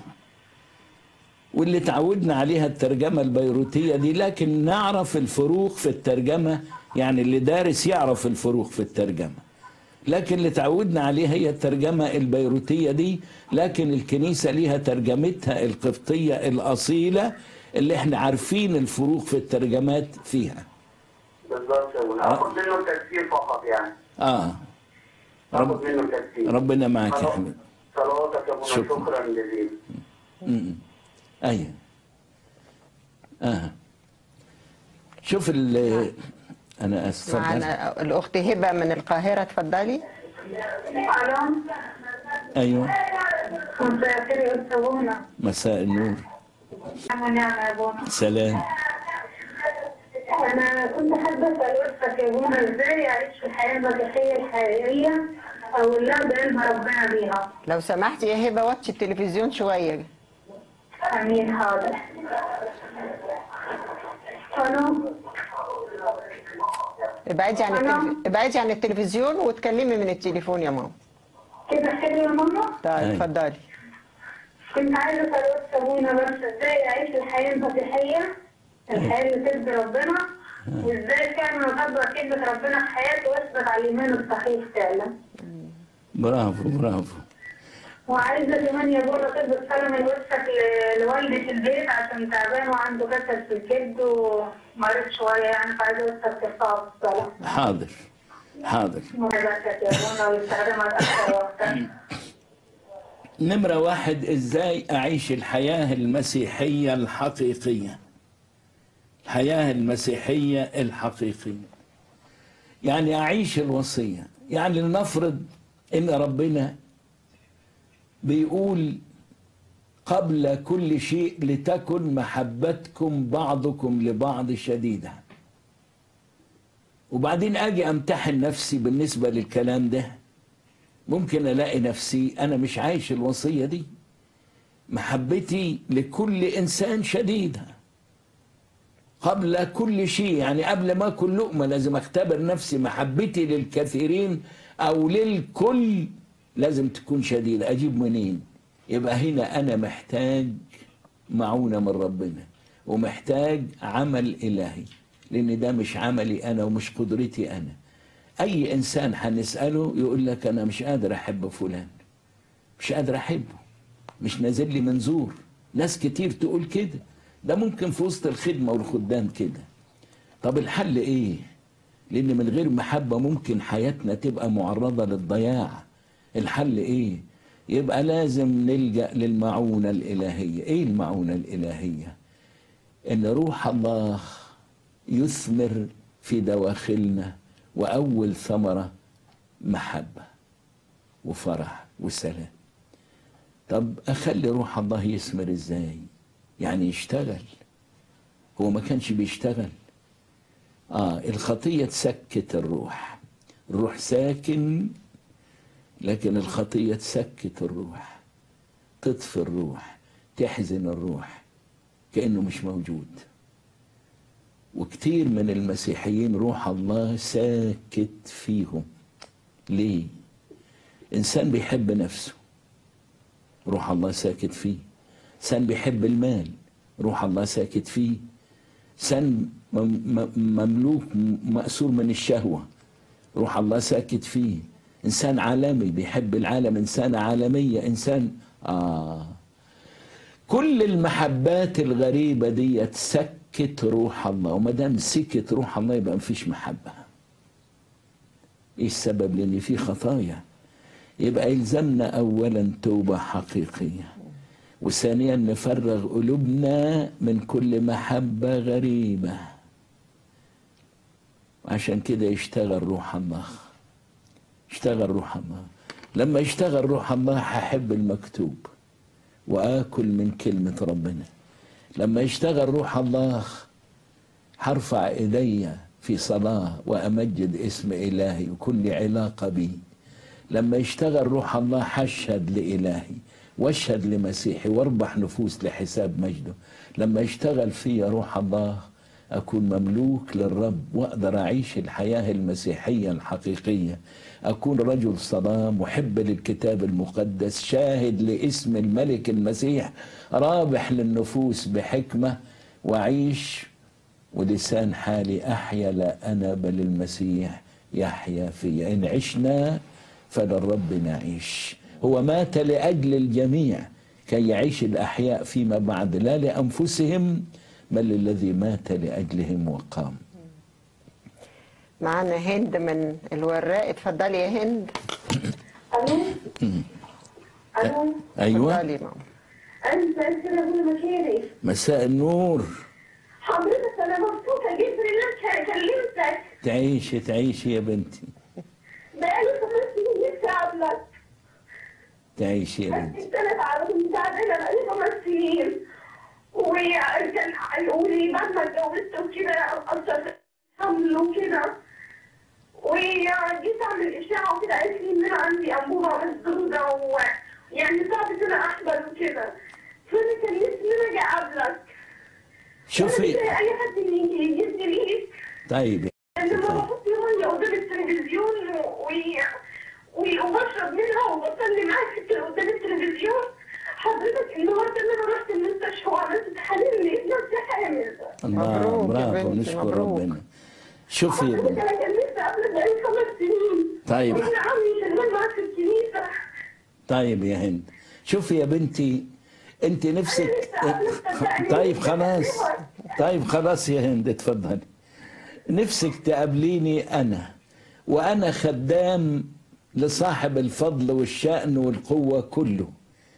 Speaker 2: واللي تعودنا عليها الترجمة البيروتية دي لكن نعرف الفروق في الترجمة يعني اللي دارس يعرف الفروق في الترجمة لكن اللي تعودنا عليها هي الترجمة البيروتية دي لكن الكنيسة ليها ترجمتها القبطية الأصيلة اللي احنا عارفين الفروق في الترجمات فيها
Speaker 4: بالظبط يا أبونا. اخد منه التفسير فقط يعني
Speaker 2: اه
Speaker 4: اخد
Speaker 2: رب
Speaker 4: منه التفسير
Speaker 2: ربنا معك يا حبيبي
Speaker 4: صلواتك يا ابونا
Speaker 2: شكرا.
Speaker 4: شكرا جزيلا
Speaker 2: م-م. ايوه اه شوف ال انا اسف اتفضل.
Speaker 1: معنا الاخت هبه من القاهره اتفضلي
Speaker 3: الو
Speaker 2: ايوه
Speaker 3: مساء الخير يا استاذ بونا
Speaker 2: مساء النور
Speaker 3: انا نعمه يا بونا
Speaker 2: سلام
Speaker 3: انا كنت حابه اسال وصفك يا بونا ازاي اعيش في الحياه المسيحيه الحقيقيه او اللي اقدر علم ربنا بيها
Speaker 1: لو سمحتي يا هبه وطي التلفزيون شويه
Speaker 3: امين حاضر الو
Speaker 1: ابعدي عن
Speaker 3: أنا؟
Speaker 1: التلف... ابعدي عن التلفزيون واتكلمي من التليفون يا ماما
Speaker 3: كده حلو يا ماما
Speaker 1: طيب
Speaker 2: أيوة.
Speaker 1: اتفضلي
Speaker 3: كنت عايزه اسال وصفك ابونا بس ازاي اعيش الحياه المسيحيه الحياه اللي ترضي ربنا وازاي فعلا اطبق كلمه ربنا في حياتي واثبت على الايمان الصحيح فعلا
Speaker 2: برافو برافو
Speaker 3: وعايزه كمان يا بابا تلبس قلم الوسخ ل- لوالدة البيت عشان تعبان وعنده كسل في الكبد ومريض شويه يعني فعايزه وسخ ترفعه في الصلاه.
Speaker 2: حاضر حاضر
Speaker 3: مباركة يا بونا ويستخدمها اكثر واكثر.
Speaker 2: نمرة واحد ازاي اعيش الحياة المسيحية الحقيقية الحياة المسيحية الحقيقية يعني اعيش الوصية يعني لنفرض ان ربنا بيقول قبل كل شيء لتكن محبتكم بعضكم لبعض شديدة وبعدين اجي امتحن نفسي بالنسبة للكلام ده ممكن الاقي نفسي انا مش عايش الوصيه دي محبتي لكل انسان شديده قبل كل شيء يعني قبل ما اكل لقمه لازم اختبر نفسي محبتي للكثيرين او للكل لازم تكون شديده اجيب منين يبقى هنا انا محتاج معونه من ربنا ومحتاج عمل الهي لان ده مش عملي انا ومش قدرتي انا اي انسان هنساله يقول لك انا مش قادر احب فلان مش قادر احبه مش نازل لي منظور ناس كتير تقول كده ده ممكن في وسط الخدمه والخدام كده طب الحل ايه لان من غير محبه ممكن حياتنا تبقى معرضه للضياع الحل ايه يبقى لازم نلجا للمعونه الالهيه ايه المعونه الالهيه ان روح الله يثمر في دواخلنا واول ثمره محبه وفرح وسلام طب اخلي روح الله يثمر ازاي يعني يشتغل هو ما كانش بيشتغل اه الخطيه تسكت الروح الروح ساكن لكن الخطيه تسكت الروح تطفي الروح تحزن الروح كانه مش موجود وكتير من المسيحيين روح الله ساكت فيهم ليه انسان بيحب نفسه روح الله ساكت فيه انسان بيحب المال روح الله ساكت فيه انسان مم- مم- مملوك م- مأسور من الشهوة روح الله ساكت فيه انسان عالمي بيحب العالم انسان عالمية انسان آه كل المحبات الغريبة دي تسكت روح الله وما دام سكت روح الله يبقى مفيش محبة ايه السبب لان في خطايا يبقى يلزمنا اولا توبة حقيقية وثانيا نفرغ قلوبنا من كل محبة غريبة عشان كده يشتغل روح الله اشتغل روح الله لما يشتغل روح الله هحب المكتوب واكل من كلمة ربنا لما يشتغل روح الله هرفع ايدي في صلاة وامجد اسم الهي وكل لي علاقة بيه لما يشتغل روح الله هشهد لإلهي واشهد لمسيحي واربح نفوس لحساب مجده لما يشتغل فيا روح الله أكون مملوك للرب وأقدر أعيش الحياة المسيحية الحقيقية أكون رجل صلاة محب للكتاب المقدس شاهد لاسم الملك المسيح رابح للنفوس بحكمة وأعيش ولسان حالي أحيا لا أنا بل المسيح يحيا في إن عشنا فللرب نعيش هو مات لأجل الجميع كي يعيش الأحياء فيما بعد لا لأنفسهم بل الذي مات لأجلهم وقام
Speaker 1: معانا هند من الوراق اتفضلي يا هند
Speaker 3: الو الو
Speaker 2: أيوة
Speaker 1: اتفضلي ماما
Speaker 3: انت انت يا ابو مكاري
Speaker 2: مساء النور
Speaker 3: حضرتك انا مبسوطه جدا ان انا كلمتك
Speaker 2: تعيشي تعيشي يا بنتي
Speaker 3: بقالي خمس سنين نفسي اقابلك
Speaker 2: تعيشي يا بنتي
Speaker 3: انت انا تعبانه تعبانه بقالي خمس سنين وكان ولي بعد ما اتجوزت وكده اثر حمل وكده وجيت اعمل اشاعه وكده قالت لي ان انا عندي انبوبه مسدوده ويعني صعب ان انا احمل وكده فانا كان نفسي ان انا اجي اقابلك
Speaker 2: شوفي
Speaker 3: أنا مش زي اي حد يجي يجيبني ليك
Speaker 2: طيب
Speaker 3: لما
Speaker 2: طيب.
Speaker 3: بحط ميه قدام التلفزيون و... و... وبشرب منها وبصلي معاك في- قدام التلفزيون حضرتك النهارده ان انا رحت المستشفى وعملت تحاليل لقيت نفسي حامل
Speaker 2: الله
Speaker 1: مبروك يا
Speaker 2: برافو
Speaker 1: بنتي،
Speaker 2: نشكر
Speaker 1: مبروك.
Speaker 2: ربنا شوفي يا
Speaker 3: حضرتك
Speaker 2: بنتي
Speaker 3: انا كان نفسي قبل بقالي خمس سنين
Speaker 2: طيب.
Speaker 3: وابن عمي شغال معاك في الكنيسه
Speaker 2: طيب يا هند شوفي يا بنتي انت نفسك طيب خلاص طيب خلاص يا هند اتفضلي نفسك تقابليني انا وانا خدام لصاحب الفضل والشأن والقوة كله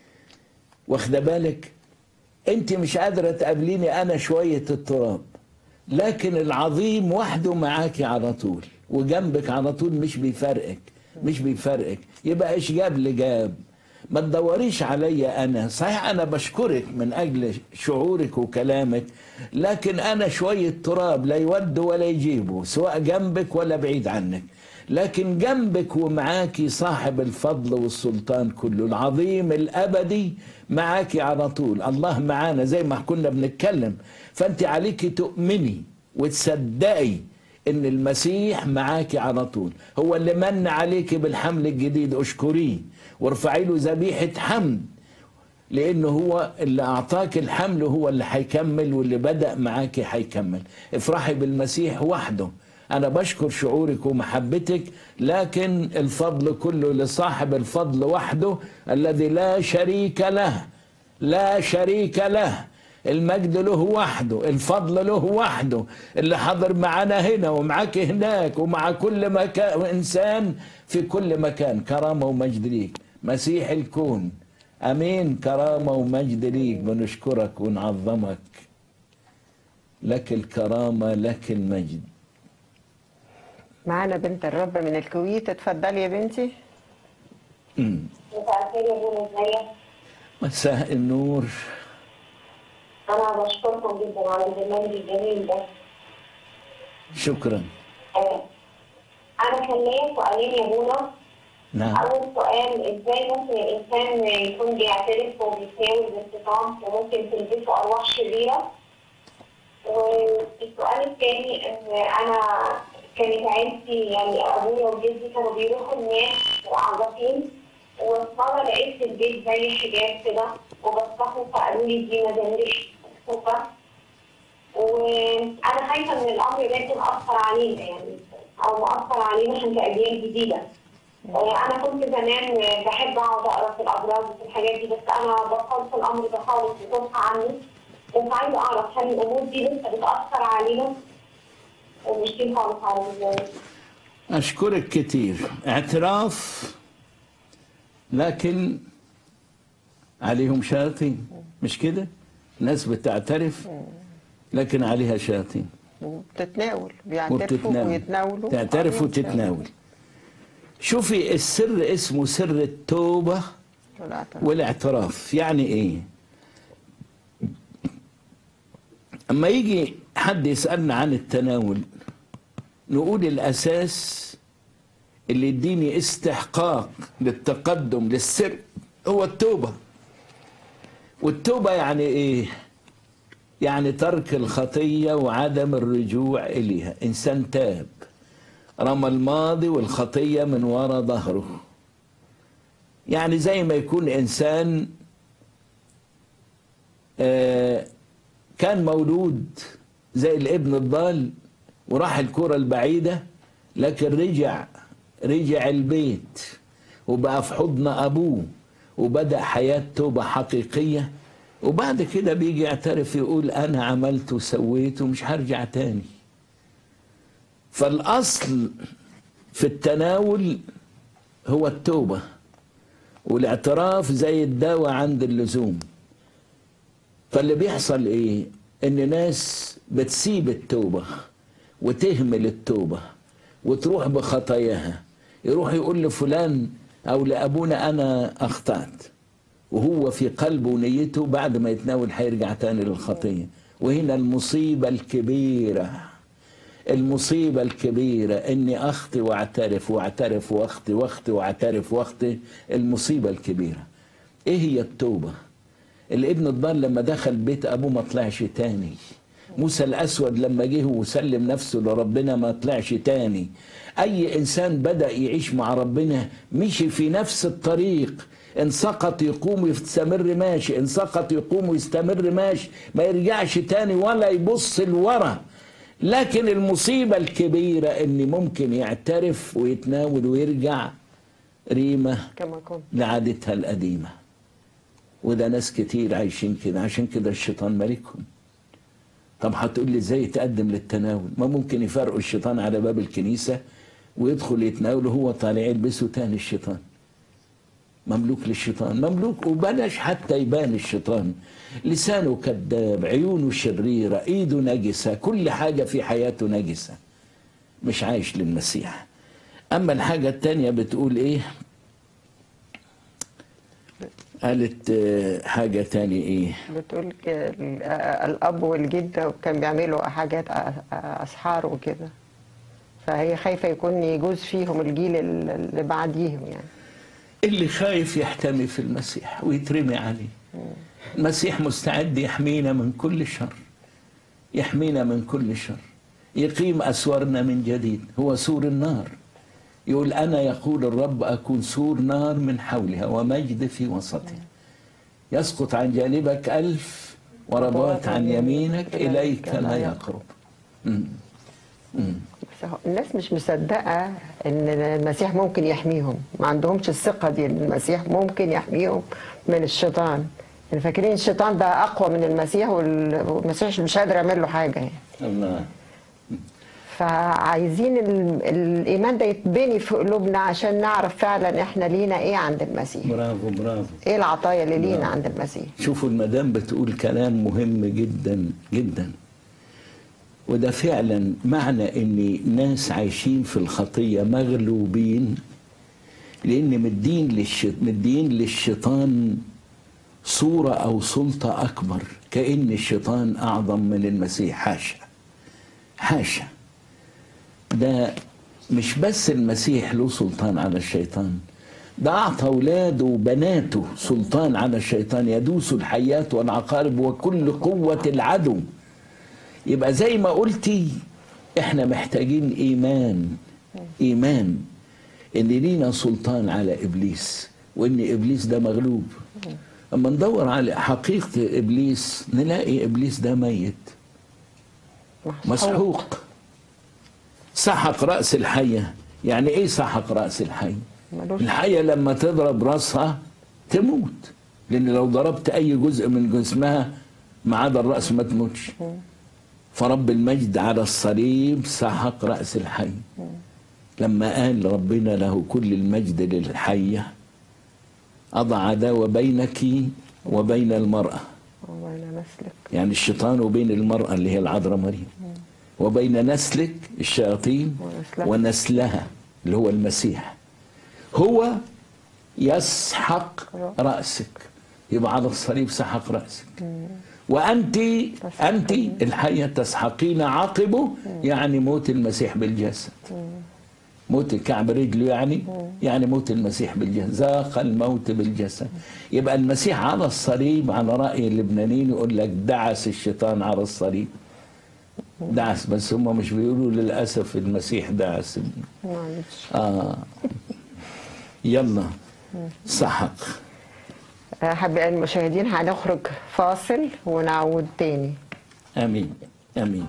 Speaker 2: واخده بالك انت مش قادرة تقابليني انا شوية التراب لكن العظيم وحده معاكي على طول وجنبك على طول مش بيفرقك مش بيفرقك يبقى ايش جاب اللي جاب ما تدوريش عليا انا صحيح انا بشكرك من اجل شعورك وكلامك لكن انا شوية تراب لا يود ولا يجيبه سواء جنبك ولا بعيد عنك لكن جنبك ومعاكي صاحب الفضل والسلطان كله العظيم الابدي معاكي على طول الله معانا زي ما كنا بنتكلم فانت عليكي تؤمني وتصدقي ان المسيح معاكي على طول هو اللي من عليكي بالحمل الجديد اشكريه وارفعي له ذبيحه حمد لانه هو اللي اعطاك الحمل هو اللي هيكمل واللي بدا معاك هيكمل افرحي بالمسيح وحده انا بشكر شعورك ومحبتك لكن الفضل كله لصاحب الفضل وحده الذي لا شريك له لا شريك له المجد له وحده الفضل له وحده اللي حضر معانا هنا ومعاك هناك ومع كل مكان انسان في كل مكان كرامه ومجد ليك مسيح الكون امين كرامه ومجد ليك بنشكرك ونعظمك لك الكرامه لك المجد
Speaker 1: معانا بنت الرب من الكويت اتفضلي يا بنتي
Speaker 2: مم.
Speaker 3: مساء الخير يا ابونا ازيك
Speaker 2: مساء النور
Speaker 3: انا بشكركم جدا على البرنامج الجميل ده
Speaker 2: شكرا
Speaker 3: آه، انا كان ليا سؤالين يا بونا
Speaker 2: نعم
Speaker 3: اول سؤال ازاي ممكن الانسان يكون بيعترف وبيساوي الانتقام وممكن تلبسه ارواح شريره والسؤال الثاني ان انا كانت عيلتي يعني ابويا وجدي كانوا بيروحوا الناس وعرافين والصلاة لقيت في البيت زي حجاب كده وبفتحه فقالوا لي دي مزامير مكتوبة وانا خايفه ان الامر ده يكون اثر علينا يعني او مأثر علينا احنا كاجيال جديده آه، انا كنت زمان آه، بحب اقعد اقرا في الابراج وفي الحاجات دي بس انا بطلت الامر ده خالص وكنت عني كنت عايزه اعرف هل الامور دي لسه بتاثر علينا ومش دي خالص على ازاي
Speaker 2: أشكرك كتير اعتراف لكن عليهم شياطين مش كده ناس بتعترف لكن عليها شياطين
Speaker 1: وبتتناول بيعترفوا
Speaker 2: وبتتناول
Speaker 1: ويتناولوا
Speaker 2: تعترف وتتناول شوفي السر اسمه سر التوبة
Speaker 1: والاعتراف.
Speaker 2: والاعتراف يعني ايه اما يجي حد يسألنا عن التناول نقول الاساس اللي يديني استحقاق للتقدم للسر هو التوبة والتوبة يعني ايه يعني ترك الخطية وعدم الرجوع إليها إنسان تاب رمى الماضي والخطية من وراء ظهره يعني زي ما يكون إنسان آه، كان مولود زي الابن الضال وراح الكرة البعيدة لكن رجع رجع البيت وبقى في حضن أبوه وبدأ حياة توبة حقيقية وبعد كده بيجي يعترف يقول أنا عملت وسويت ومش هرجع تاني فالأصل في التناول هو التوبة والاعتراف زي الدواء عند اللزوم فاللي بيحصل ايه ان ناس بتسيب التوبة وتهمل التوبة وتروح بخطاياها يروح يقول لفلان او لابونا انا اخطأت وهو في قلبه ونيته بعد ما يتناول هيرجع تاني للخطية وهنا المصيبة الكبيرة المصيبة الكبيرة اني اخطي واعترف واعترف واخطي واخطي واعترف واخطي المصيبة الكبيرة ايه هي التوبة الابن الضال لما دخل بيت ابوه ما طلعش تاني موسى الاسود لما جه وسلم نفسه لربنا ما طلعش تاني اي انسان بدا يعيش مع ربنا مشي في نفس الطريق ان سقط يقوم ويستمر ماشي ان سقط يقوم ويستمر ماشي ما يرجعش تاني ولا يبص لورا لكن المصيبة الكبيرة ان ممكن يعترف ويتناول ويرجع ريمة
Speaker 1: كما كنت
Speaker 2: لعادتها القديمة وده ناس كتير عايشين كده عشان كده الشيطان مالكهم طب هتقول لي ازاي يتقدم للتناول ما ممكن يفرقوا الشيطان على باب الكنيسة ويدخل يتناول وهو طالع يلبسه تاني الشيطان مملوك للشيطان مملوك وبلاش حتى يبان الشيطان لسانه كذاب عيونه شريرة ايده نجسة كل حاجة في حياته نجسة مش عايش للمسيح اما الحاجة التانية بتقول ايه قالت آه، حاجة تاني ايه
Speaker 1: بتقول ك- ال- آه، الاب والجده كان بيعملوا حاجات آه، آه، اسحار وكده فهي خايفه يكون يجوز فيهم الجيل ال- اللي بعديهم يعني
Speaker 2: اللي خايف يحتمي في المسيح ويترمي عليه المسيح مستعد يحمينا من كل شر يحمينا من كل شر يقيم أسوارنا من جديد هو سور النار يقول أنا يقول الرب أكون سور نار من حولها ومجد في وسطها يسقط عن جانبك ألف ورباط عن يمينك إليك لا يقرب مم. مم.
Speaker 1: بس هو الناس مش مصدقه ان المسيح ممكن يحميهم ما عندهمش الثقه دي ان المسيح ممكن يحميهم من الشيطان يعني فاكرين الشيطان ده اقوى من المسيح وال- والمسيح مش قادر يعمل له حاجه يعني
Speaker 2: الله
Speaker 1: فعايزين ال- الايمان ده يتبني في قلوبنا عشان نعرف فعلا احنا لينا ايه عند المسيح
Speaker 2: برافو برافو
Speaker 1: ايه العطايا اللي لينا
Speaker 2: نعم.
Speaker 1: عند المسيح
Speaker 2: شوفوا المدام بتقول كلام مهم جدا جدا وده فعلا معنى ان ناس عايشين في الخطيه مغلوبين لان مدين للش... مدين للشيطان صورة أو سلطة أكبر كأن الشيطان أعظم من المسيح حاشا حاشا ده مش بس المسيح له سلطان على الشيطان ده أعطى أولاده وبناته سلطان على الشيطان يدوس الحيات والعقارب وكل قوة العدو يبقى زي ما قلتي احنا محتاجين إيمان إيمان إن لينا سلطان على إبليس وإن إبليس ده مغلوب اما ندور على حقيقة إبليس نلاقي إبليس ده ميت مسحوق سحق رأس الحية يعني إيه سحق رأس الحية
Speaker 1: ملوش
Speaker 2: الحية لما تضرب رأسها تموت لأن لو ضربت أي جزء من جسمها ما عدا الرأس ما تموتش فرب المجد على الصليب سحق رأس الحي لما قال ربنا له كل المجد للحية أضع عداوة بينك وبين المرأة
Speaker 1: وبين نسلك
Speaker 2: يعني الشيطان وبين المرأة اللي هي العذراء مريم وبين نسلك الشياطين
Speaker 1: ونسلها.
Speaker 2: ونسلها اللي هو المسيح هو يسحق رأسك يبقى على الصليب سحق رأسك وأنت أنت الحية تسحقين عقبه يعني موت المسيح بالجسد موت الكعب رجله يعني يعني موت المسيح بالجسد ذاق الموت بالجسد يبقى المسيح على الصليب على رأي اللبنانيين يقول لك دعس الشيطان على الصليب دعس بس هم مش بيقولوا للأسف المسيح دعس
Speaker 1: معلش
Speaker 2: آه يلا سحق
Speaker 1: أحبائي المشاهدين هنخرج فاصل ونعود تاني
Speaker 2: آمين آمين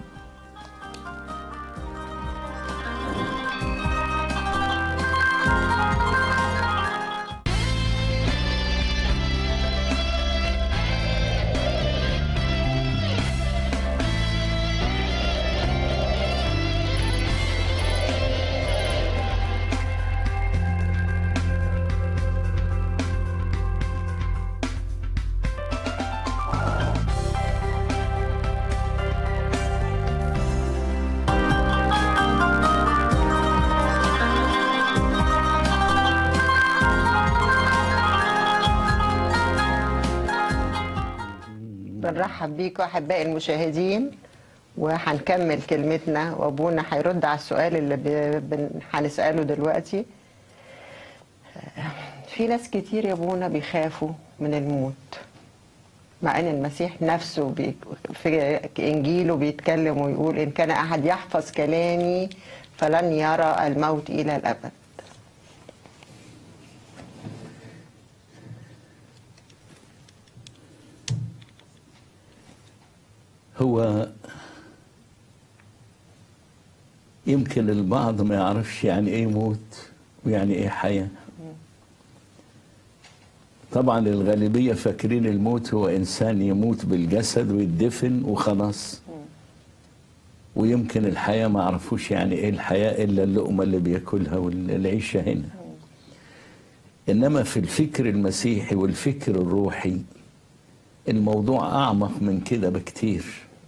Speaker 1: بنرحب بيكم احبائي المشاهدين وهنكمل كلمتنا وابونا هيرد على السؤال اللي ب- بن- هنساله دلوقتي في ناس كتير يا ابونا بيخافوا من الموت مع ان المسيح نفسه بي في انجيله بيتكلم ويقول ان كان احد يحفظ كلامي فلن يرى الموت الى الابد
Speaker 2: هو يمكن البعض ما يعرفش يعني ايه موت ويعني ايه حياة طبعا الغالبية فاكرين الموت هو إنسان يموت بالجسد ويدفن وخلاص ويمكن الحياة ما عرفوش يعني ايه الحياة إلا اللقمة اللي بياكلها والعيشة هنا إنما في الفكر المسيحي والفكر الروحي الموضوع أعمق من كده بكتير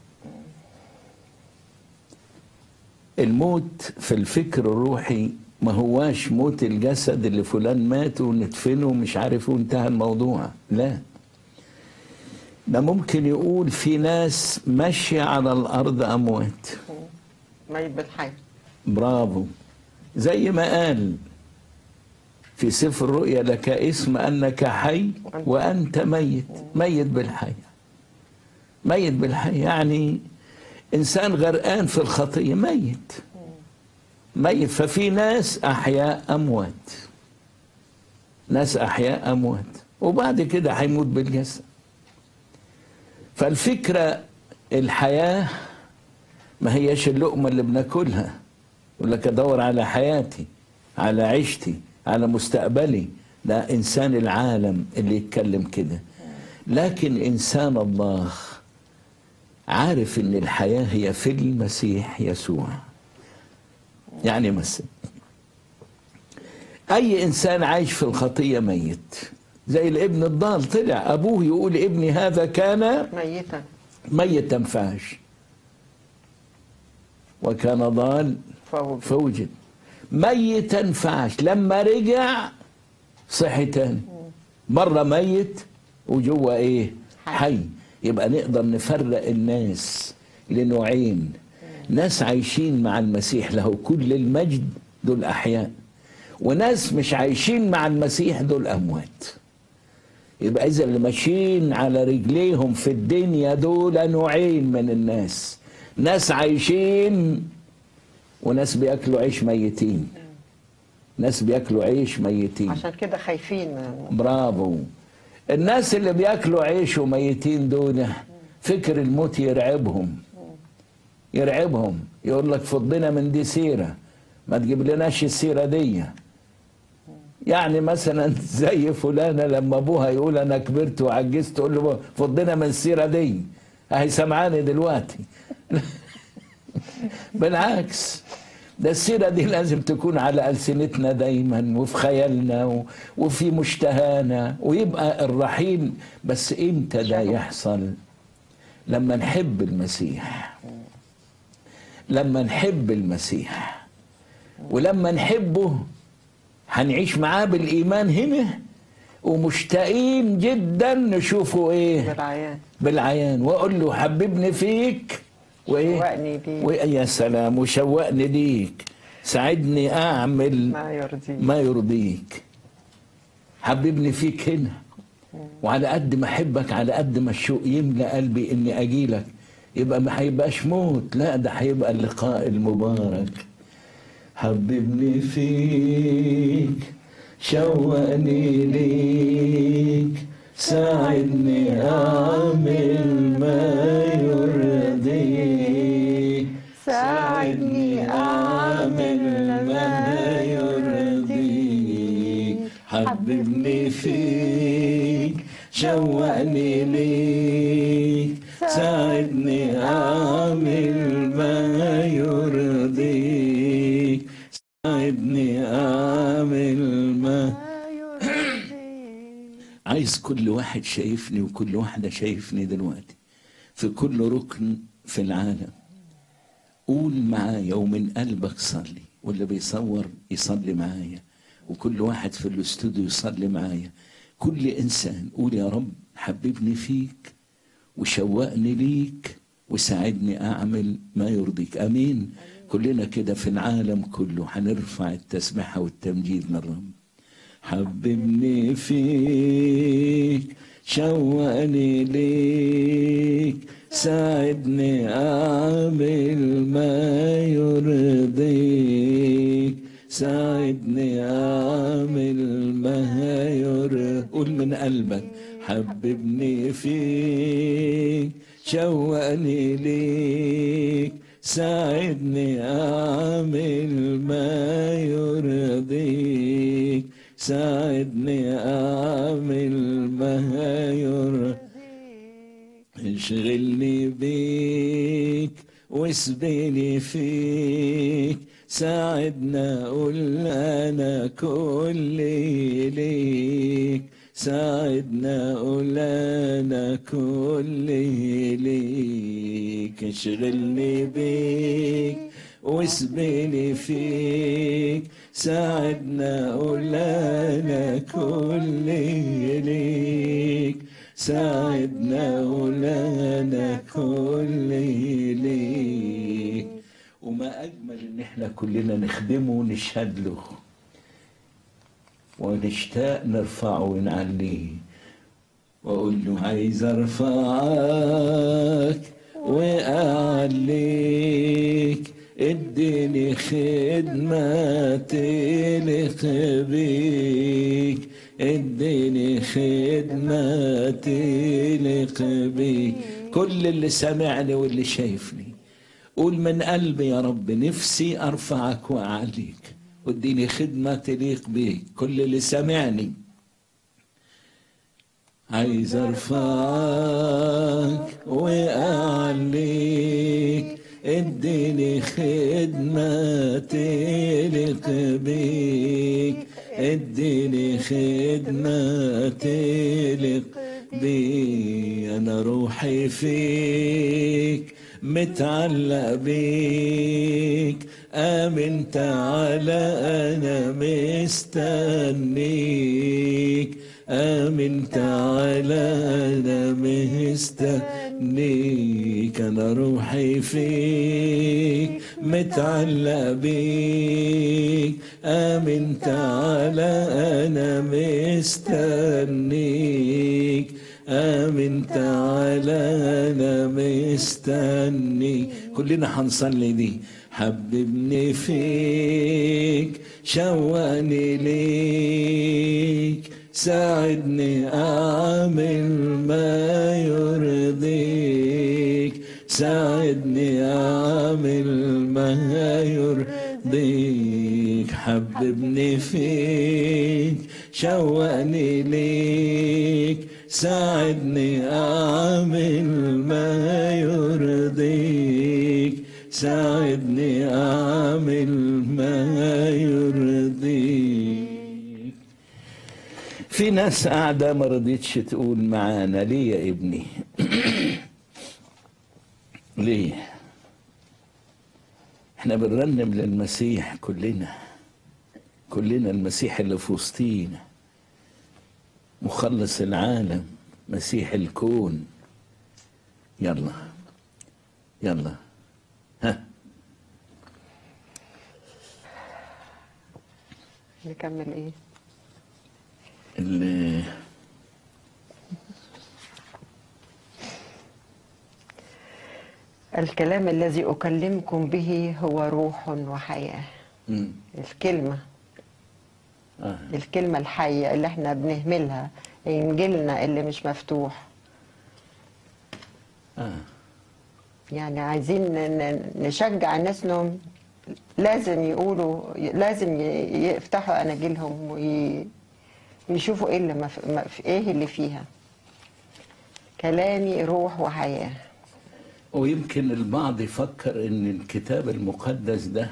Speaker 2: الموت في الفكر الروحي ما هواش موت الجسد اللي فلان مات وندفنه ومش عارف وانتهى الموضوع لا ده ممكن يقول في ناس ماشية على الأرض أموات
Speaker 1: ميت بالحي
Speaker 2: برافو زي ما قال في سفر الرؤيا لك اسم أنك حي وأنت ميت ميت بالحي ميت بالحي يعني إنسان غرقان في الخطية ميت ميت ففي ناس أحياء أموات ناس أحياء أموات وبعد كده هيموت بالجسد فالفكرة الحياة ما هيش اللقمة اللي بناكلها يقول لك ادور على حياتي على عيشتي على مستقبلي ده انسان العالم اللي يتكلم كده لكن انسان الله عارف ان الحياه هي في المسيح يسوع يعني مثلا اي انسان عايش في الخطيه ميت زي الابن الضال طلع ابوه يقول ابني هذا كان
Speaker 1: ميتا
Speaker 2: ميتا فاش وكان ضال
Speaker 1: فهو
Speaker 2: فوجد ميتا فعش لما رجع صحي تاني مرة ميت وجوه ايه حي يبقى نقدر نفرق الناس لنوعين ناس عايشين مع المسيح له كل المجد دول احياء وناس مش عايشين مع المسيح دول اموات يبقى اذا اللي ماشيين على رجليهم في الدنيا دول نوعين من الناس ناس عايشين وناس بياكلوا عيش ميتين ناس بياكلوا عيش ميتين
Speaker 1: عشان كده خايفين من
Speaker 2: برافو الناس اللي بياكلوا عيش وميتين دول فكر الموت يرعبهم يرعبهم يقول لك فضنا من دي سيره ما تجيب لناش السيره دي يعني مثلا زي فلانه لما ابوها يقول انا كبرت وعجزت تقول له فضنا من السيره دي اهي سمعاني دلوقتي بالعكس ده السيرة دي لازم تكون على ألسنتنا دايما وفي خيالنا و- وفي مشتهانا ويبقى الرحيل بس امتى ده يحصل لما نحب المسيح لما نحب المسيح ولما نحبه هنعيش معاه بالإيمان هنا ومشتاقين جدا نشوفه ايه
Speaker 1: بالعيان
Speaker 2: بالعيان واقول له حببني فيك وايه
Speaker 1: شوقني ليك.
Speaker 2: ويا سلام وشوقني ليك ساعدني اعمل
Speaker 1: ما يرضيك
Speaker 2: ما يرضيك حببني فيك هنا وعلى قد ما احبك على قد ما الشوق يملى قلبي اني اجيلك يبقى ما هيبقاش موت لا ده هيبقى اللقاء المبارك حببني فيك شوقني ليك ساعدني اعمل ما يرضيك
Speaker 1: ساعدني أعمل ما
Speaker 2: يرضيك حببني فيك شوقني ليك ساعدني أعمل ما يرضيك ساعدني أعمل ما عايز كل واحد شايفني وكل واحدة شايفني دلوقتي في كل ركن في العالم قول معايا ومن قلبك صلي واللي بيصور يصلي معايا وكل واحد في الاستوديو يصلي معايا كل انسان قول يا رب حببني فيك وشوقني ليك وساعدني اعمل ما يرضيك امين كلنا كده في العالم كله هنرفع التسبيحه والتمجيد للرب حببني فيك شوقني ليك ساعدني أعمل ما يرضيك ساعدني أعمل ما يرضيك قول من قلبك حببني فيك شوقني ليك ساعدني أعمل ما يرضيك ساعدني أعمل ما يرضيك اشغلني بيك واسبيني فيك ساعدنا اقول انا كل ليك ساعدنا اقول انا كل ليك اشغلني بيك واسبيني فيك ساعدنا اقول انا كل ليك ساعدنا ولانا كل ليك وما اجمل ان احنا كلنا نخدمه ونشهد له ونشتاق نرفعه ونعليه واقول له عايز ارفعك واعليك اديني خدمة تليق بيك اديني خدمة تليق بيك كل اللي سمعني واللي شايفني قول من قلبي يا رب نفسي ارفعك واعليك واديني خدمة تليق بيك كل اللي سمعني عايز ارفعك واعليك اديني خدمة تليق بيك اديني خدمة تليق بي انا روحي فيك متعلق بيك امنت على انا مستنيك آمين تعالى أنا مستنيك أنا روحي فيك متعلق بيك آمين تعالى أنا مستنيك آمين تعالى أنا مستنيك كلنا هنصلي دي حببني فيك شوقني ليك ساعدني أعمل ما يرضيك ساعدني أعمل ما يرضيك حببني فيك شوقني ليك ساعدني أعمل ما يرضيك ساعدني أعمل ما يرضيك في ناس قاعدة ما رضيتش تقول معانا ليه يا ابني ليه احنا بنرنم للمسيح كلنا كلنا المسيح اللي في وسطينا مخلص العالم مسيح الكون يلا يلا ها
Speaker 1: نكمل ايه
Speaker 2: اللي
Speaker 1: الكلام الذي أكلمكم به هو روح وحياة
Speaker 2: مم.
Speaker 1: الكلمة
Speaker 2: آه.
Speaker 1: الكلمة الحية اللي احنا بنهملها إنجيلنا اللي مش مفتوح
Speaker 2: آه.
Speaker 1: يعني عايزين ن- ن- نشجع الناس انهم لازم يقولوا لازم ي- يفتحوا اناجيلهم ويشوفوا ايه اللي مف... مف... ايه اللي فيها كلامي روح وحياه
Speaker 2: ويمكن البعض يفكر ان الكتاب المقدس ده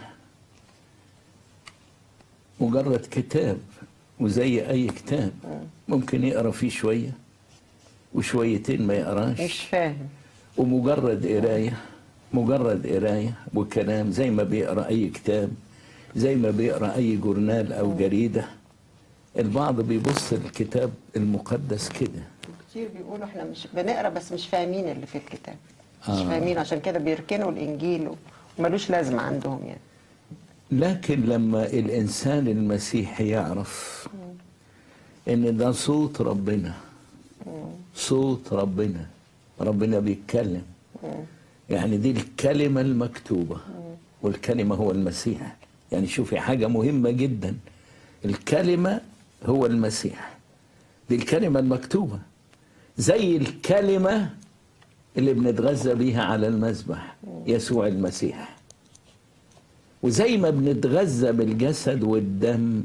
Speaker 2: مجرد كتاب وزي اي كتاب ممكن يقرا فيه شويه وشويتين ما
Speaker 1: مش
Speaker 2: يقراش
Speaker 1: فاهم
Speaker 2: ومجرد قرايه مجرد قرايه وكلام زي ما بيقرا اي كتاب زي ما بيقرا اي جورنال او جريده البعض بيبص الكتاب المقدس كده
Speaker 1: كتير بيقولوا احنا مش بنقرا بس مش فاهمين اللي في الكتاب مش
Speaker 2: آه.
Speaker 1: فاهمين عشان كده بيركنوا الانجيل وملوش لازمه عندهم يعني
Speaker 2: لكن لما الإنسان المسيحي يعرف إن ده صوت ربنا صوت ربنا ربنا بيتكلم يعني دي الكلمة المكتوبة والكلمة هو المسيح يعني شوفي حاجة مهمة جدا الكلمة هو المسيح دي الكلمة المكتوبة زي الكلمة اللي بنتغذى بيها على المذبح يسوع المسيح وزي ما بنتغذى بالجسد والدم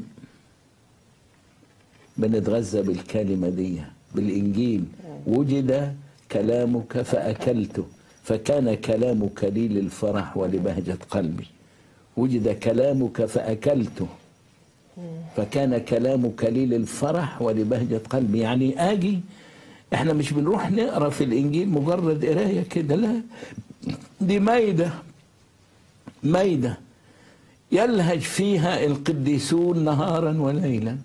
Speaker 2: بنتغذى بالكلمة دي بالإنجيل وجد كلامك فأكلته فكان كلامك لي للفرح ولبهجة قلبي وجد كلامك فأكلته فكان كلامك لي للفرح ولبهجة قلبي يعني آجي احنا مش بنروح نقرا في الإنجيل مجرد قراية كده لا دي مايدة مايدة يلهج فيها القديسون نهارا وليلا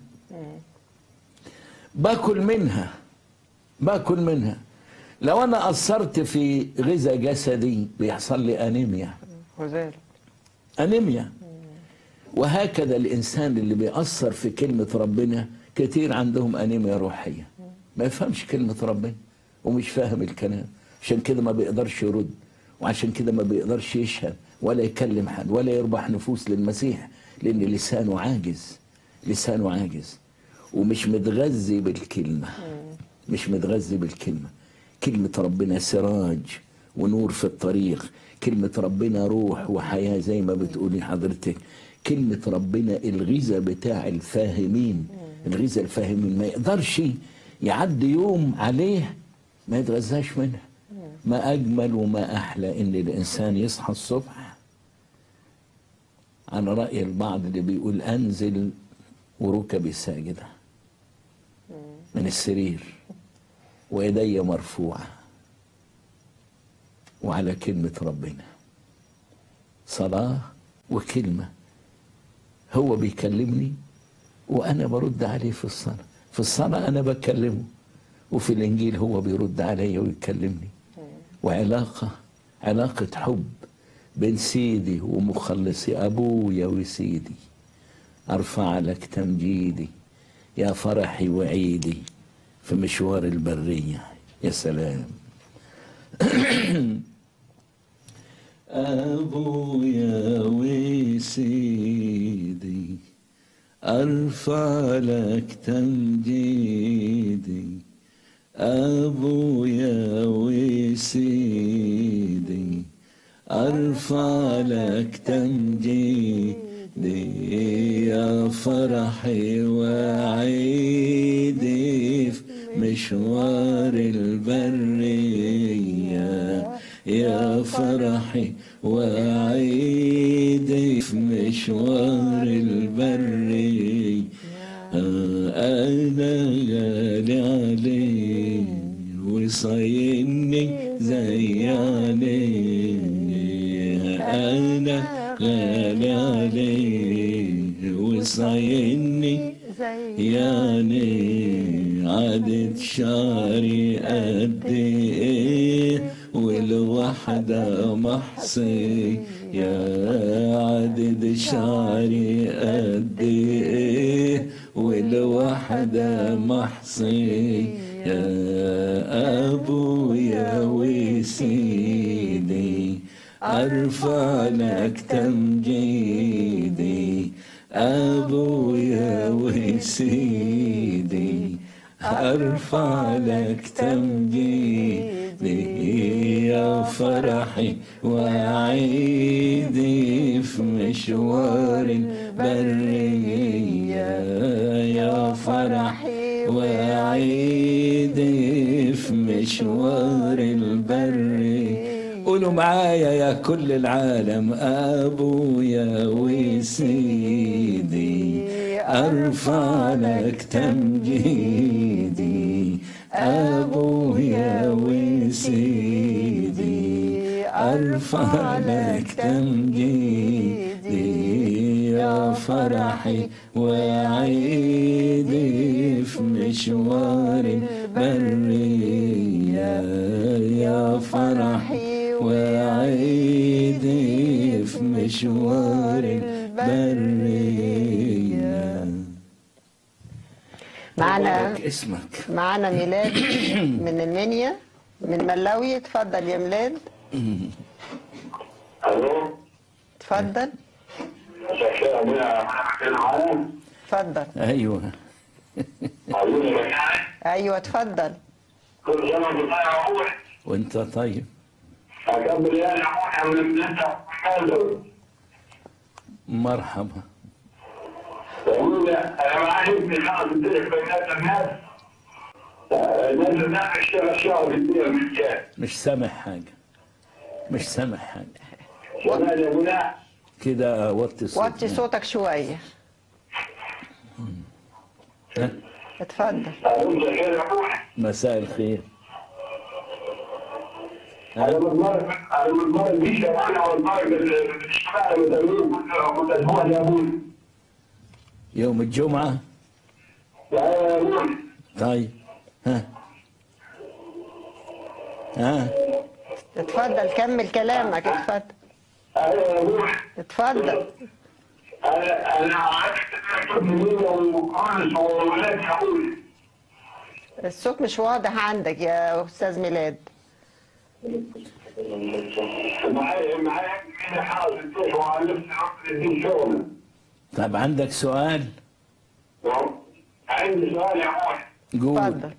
Speaker 2: باكل منها باكل منها لو انا قصرت في غذاء جسدي بيحصل لي انيميا
Speaker 1: وزال
Speaker 2: انيميا وهكذا الانسان اللي بيأثر في كلمة ربنا كتير عندهم انيميا روحية ما يفهمش كلمة ربنا ومش فاهم الكلام عشان كده ما بيقدرش يرد وعشان كده ما بيقدرش يشهد ولا يكلم حد ولا يربح نفوس للمسيح لان لسانه عاجز لسانه عاجز ومش متغذي بالكلمة مش متغذي بالكلمة كلمة ربنا سراج ونور في الطريق كلمة ربنا روح وحياة زي ما بتقولي حضرتك كلمة ربنا الغذاء بتاع الفاهمين الغذاء الفاهمين ما يقدرش يعدي يوم عليه ما يتغذاش منها ما أجمل وما أحلى إن الإنسان يصحى الصبح على رأي البعض اللي بيقول أنزل وركبي ساجدة من السرير ويدي مرفوعة وعلى كلمة ربنا صلاة وكلمة هو بيكلمني وأنا برد عليه في الصلاة في الصلاة أنا بكلمه وفي الإنجيل هو بيرد عليا ويكلمني وعلاقة علاقة حب بين سيدي ومخلصي أبويا وسيدي أرفع لك تمجيدي يا فرحي وعيدي في مشوار البرية يا سلام أبويا وسيدي أرفع لك تمجيدي أبويا وسيدي أرفع لك تمجيدي يا فرحي وعيدي في مشوار البرية يا فرحي وعيدي في مشوار البرية أنا غالي عليه وصايني زي عليه أنا غالي عليه وصايني يعني عدد شعري قد ايه والوحدة محصي يا عدد شعري قد ايه والوحدة محصي يا أبويا وسيدي أرفع لك تمجيدي أبويا وسيدي أرفع لك تمجيدي يا فرحي وعيدي في مشوار البرية يا فرحي وعيدي في مشوار البرية قولوا معايا يا كل العالم أبويا وسيدي أرفع لك تمجيدي أبويا وسيدي أرفع لك تمجيدي يا فرحي وعيدي في مشوار البرية يا فرحي وعيدي في مشوار البرية
Speaker 1: معنا
Speaker 2: بقولك اسمك
Speaker 1: معنا ميلاد من المنيا من ملاوي اتفضل يا ميلاد
Speaker 4: الو
Speaker 1: اتفضل
Speaker 4: مساء الخير ابويا معانا
Speaker 1: اتفضل
Speaker 2: ايوه
Speaker 4: ابويا
Speaker 1: ايوه اتفضل
Speaker 4: كل سنه وانت طيب يا ابويا
Speaker 2: وانت طيب
Speaker 4: اكمل يعني يا ابويا من انت
Speaker 2: مرحبا
Speaker 4: ابويا انا معايا ابني خلاص الدنيا بينات الناس نزل نعمل اشتغل شهر في الدنيا من كان
Speaker 2: مش سامع حاجة مش سامع حاجة
Speaker 4: شغال يا ابويا
Speaker 2: كده وطي صوتك
Speaker 1: وطي صوتك شويه
Speaker 2: ها؟
Speaker 1: اتفضل
Speaker 4: مساء الخير يا ابويا
Speaker 2: مساء الخير
Speaker 4: انا متمرن انا متمرن بيش يا ابويا والمرن الاشتغال متمرن كل اسبوع يا ابويا
Speaker 2: يوم الجمعة
Speaker 4: يا ابويا
Speaker 2: طيب ها ها
Speaker 1: اتفضل كمل كلامك اتفضل
Speaker 4: ايوه يا ابويا
Speaker 1: اتفضل
Speaker 4: انا انا عرفت منين وكل وولاد يا ابويا
Speaker 1: الصوت مش واضح عندك يا استاذ ميلاد
Speaker 4: معايا معايا ابني حاضر الجيش وعلمت رب الدين شغل
Speaker 2: طب عندك سؤال
Speaker 4: عندي سؤال يا ابويا
Speaker 2: قول
Speaker 1: اتفضل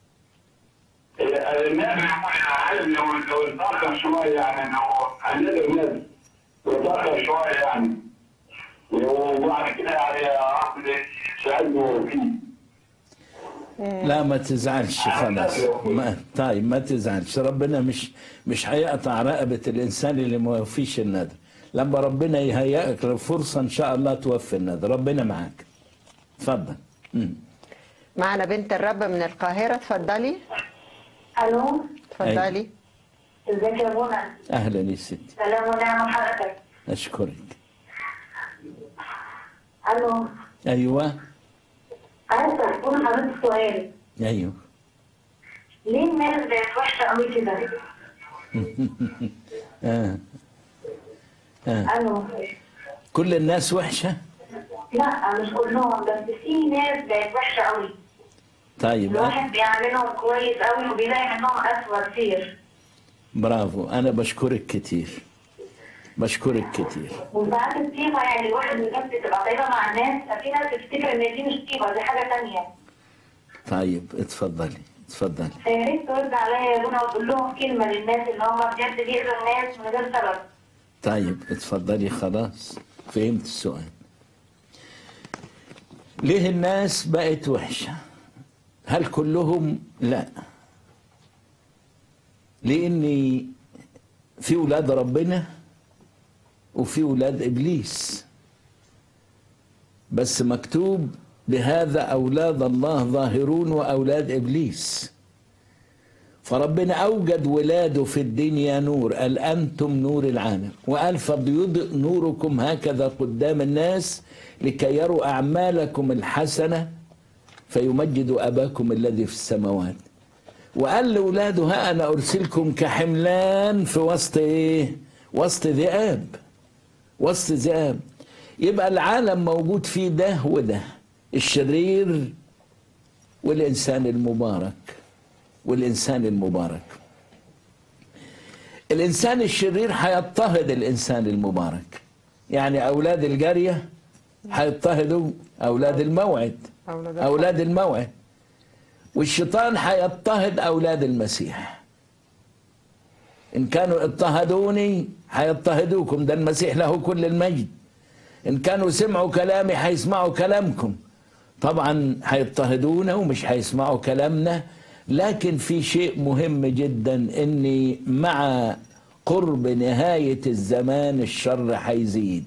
Speaker 4: النبي يا ابويا عايز لو لو اتاخر شويه يعني لو النبي النبي لو اتاخر شويه يعني وبعد كده يعني يا رب ساعدني فيه
Speaker 2: لا ما تزعلش خلاص ما طيب ما تزعلش ربنا مش مش هيقطع رقبة الإنسان اللي ما يوفيش النذر لما ربنا يهيئك للفرصة إن شاء الله توفي النذر ربنا معاك اتفضل مم.
Speaker 1: معنا بنت الرب من القاهره اتفضلي
Speaker 3: الو
Speaker 1: اتفضلي
Speaker 3: ازيك يا منى
Speaker 2: أهلا يا ستي
Speaker 3: سلام ونعم حضرتك
Speaker 2: أشكرك
Speaker 3: الو
Speaker 2: أيوة
Speaker 3: عايزه هسأل حضرتك سؤال
Speaker 2: ايوه
Speaker 3: ليه الناس بقت وحشة قوي كده؟
Speaker 2: آه. آه.
Speaker 3: ألو
Speaker 2: كل الناس وحشه
Speaker 3: لا مش كلهم بس في ناس بقت وحشة قوي
Speaker 2: طيب آه.
Speaker 3: الواحد بيعملهم كويس قوي وبيلاقي منهم أسوأ كتير
Speaker 2: برافو انا بشكرك كتير بشكرك كتير
Speaker 3: وساعات الطيبة يعني الواحد من الناس بتبقى طيبة مع الناس ففي ناس بتفتكر إن دي مش طيبة دي حاجة تانية
Speaker 2: طيب اتفضلي اتفضلي
Speaker 3: فيا ريت ترد عليا يا بونا وتقول لهم كلمة للناس اللي هم بجد بيأذوا الناس من غير سبب
Speaker 2: طيب اتفضلي خلاص فهمت السؤال ليه الناس بقت وحشة هل كلهم لا لاني في ولاد ربنا وفي ولاد ابليس بس مكتوب بهذا اولاد الله ظاهرون واولاد ابليس فربنا اوجد ولاده في الدنيا نور قال انتم نور العالم وقال فليضئ نوركم هكذا قدام الناس لكي يروا اعمالكم الحسنه فيمجدوا اباكم الذي في السماوات وقال لاولاده ها انا ارسلكم كحملان في وسط ايه وسط ذئاب وسط ذئاب يبقى العالم موجود فيه ده وده الشرير والانسان المبارك والإنسان المبارك الإنسان الشرير هيضطهد الإنسان المبارك يعني أولاد الجارية هيضطهدوا أولاد الموعد
Speaker 1: أولاد
Speaker 2: أولاد الموعد والشيطان هيضطهد أولاد المسيح إن كانوا اضطهدوني هيضطهدوكم ده المسيح له كل المجد إن كانوا سمعوا كلامي هيسمعوا كلامكم طبعا هيضطهدونا ومش هيسمعوا كلامنا لكن في شيء مهم جدا اني مع قرب نهاية الزمان الشر هيزيد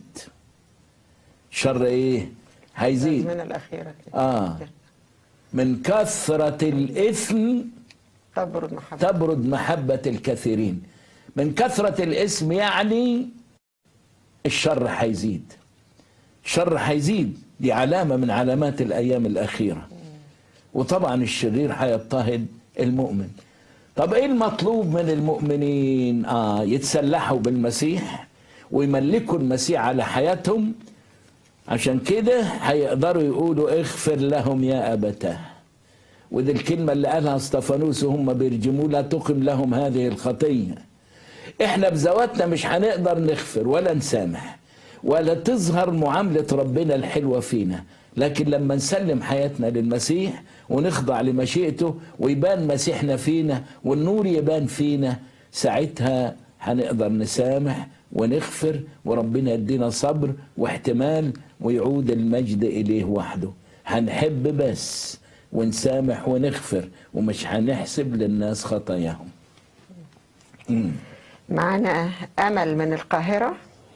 Speaker 2: شر ايه هيزيد
Speaker 1: من الأخيرة كده.
Speaker 2: اه من كثرة الإثم
Speaker 1: تبرد محبة
Speaker 2: تبرد محبة الكثيرين من كثرة الاسم يعني الشر هيزيد الشر هيزيد دي علامة من علامات الأيام الأخيرة وطبعا الشرير هيضطهد المؤمن طب ايه المطلوب من المؤمنين اه يتسلحوا بالمسيح ويملكوا المسيح على حياتهم عشان كده هيقدروا يقولوا اغفر لهم يا ابتاه ودي الكلمة اللي قالها استفانوس وهم بيرجموه لا تقم لهم هذه الخطية احنا بذواتنا مش هنقدر نغفر ولا نسامح ولا تظهر معاملة ربنا الحلوة فينا لكن لما نسلم حياتنا للمسيح ونخضع لمشيئته ويبان مسيحنا فينا والنور يبان فينا ساعتها هنقدر نسامح ونغفر وربنا يدينا صبر واحتمال ويعود المجد إليه وحده هنحب بس ونسامح ونغفر ومش هنحسب للناس خطاياهم مم.
Speaker 1: معانا أمل من القاهرة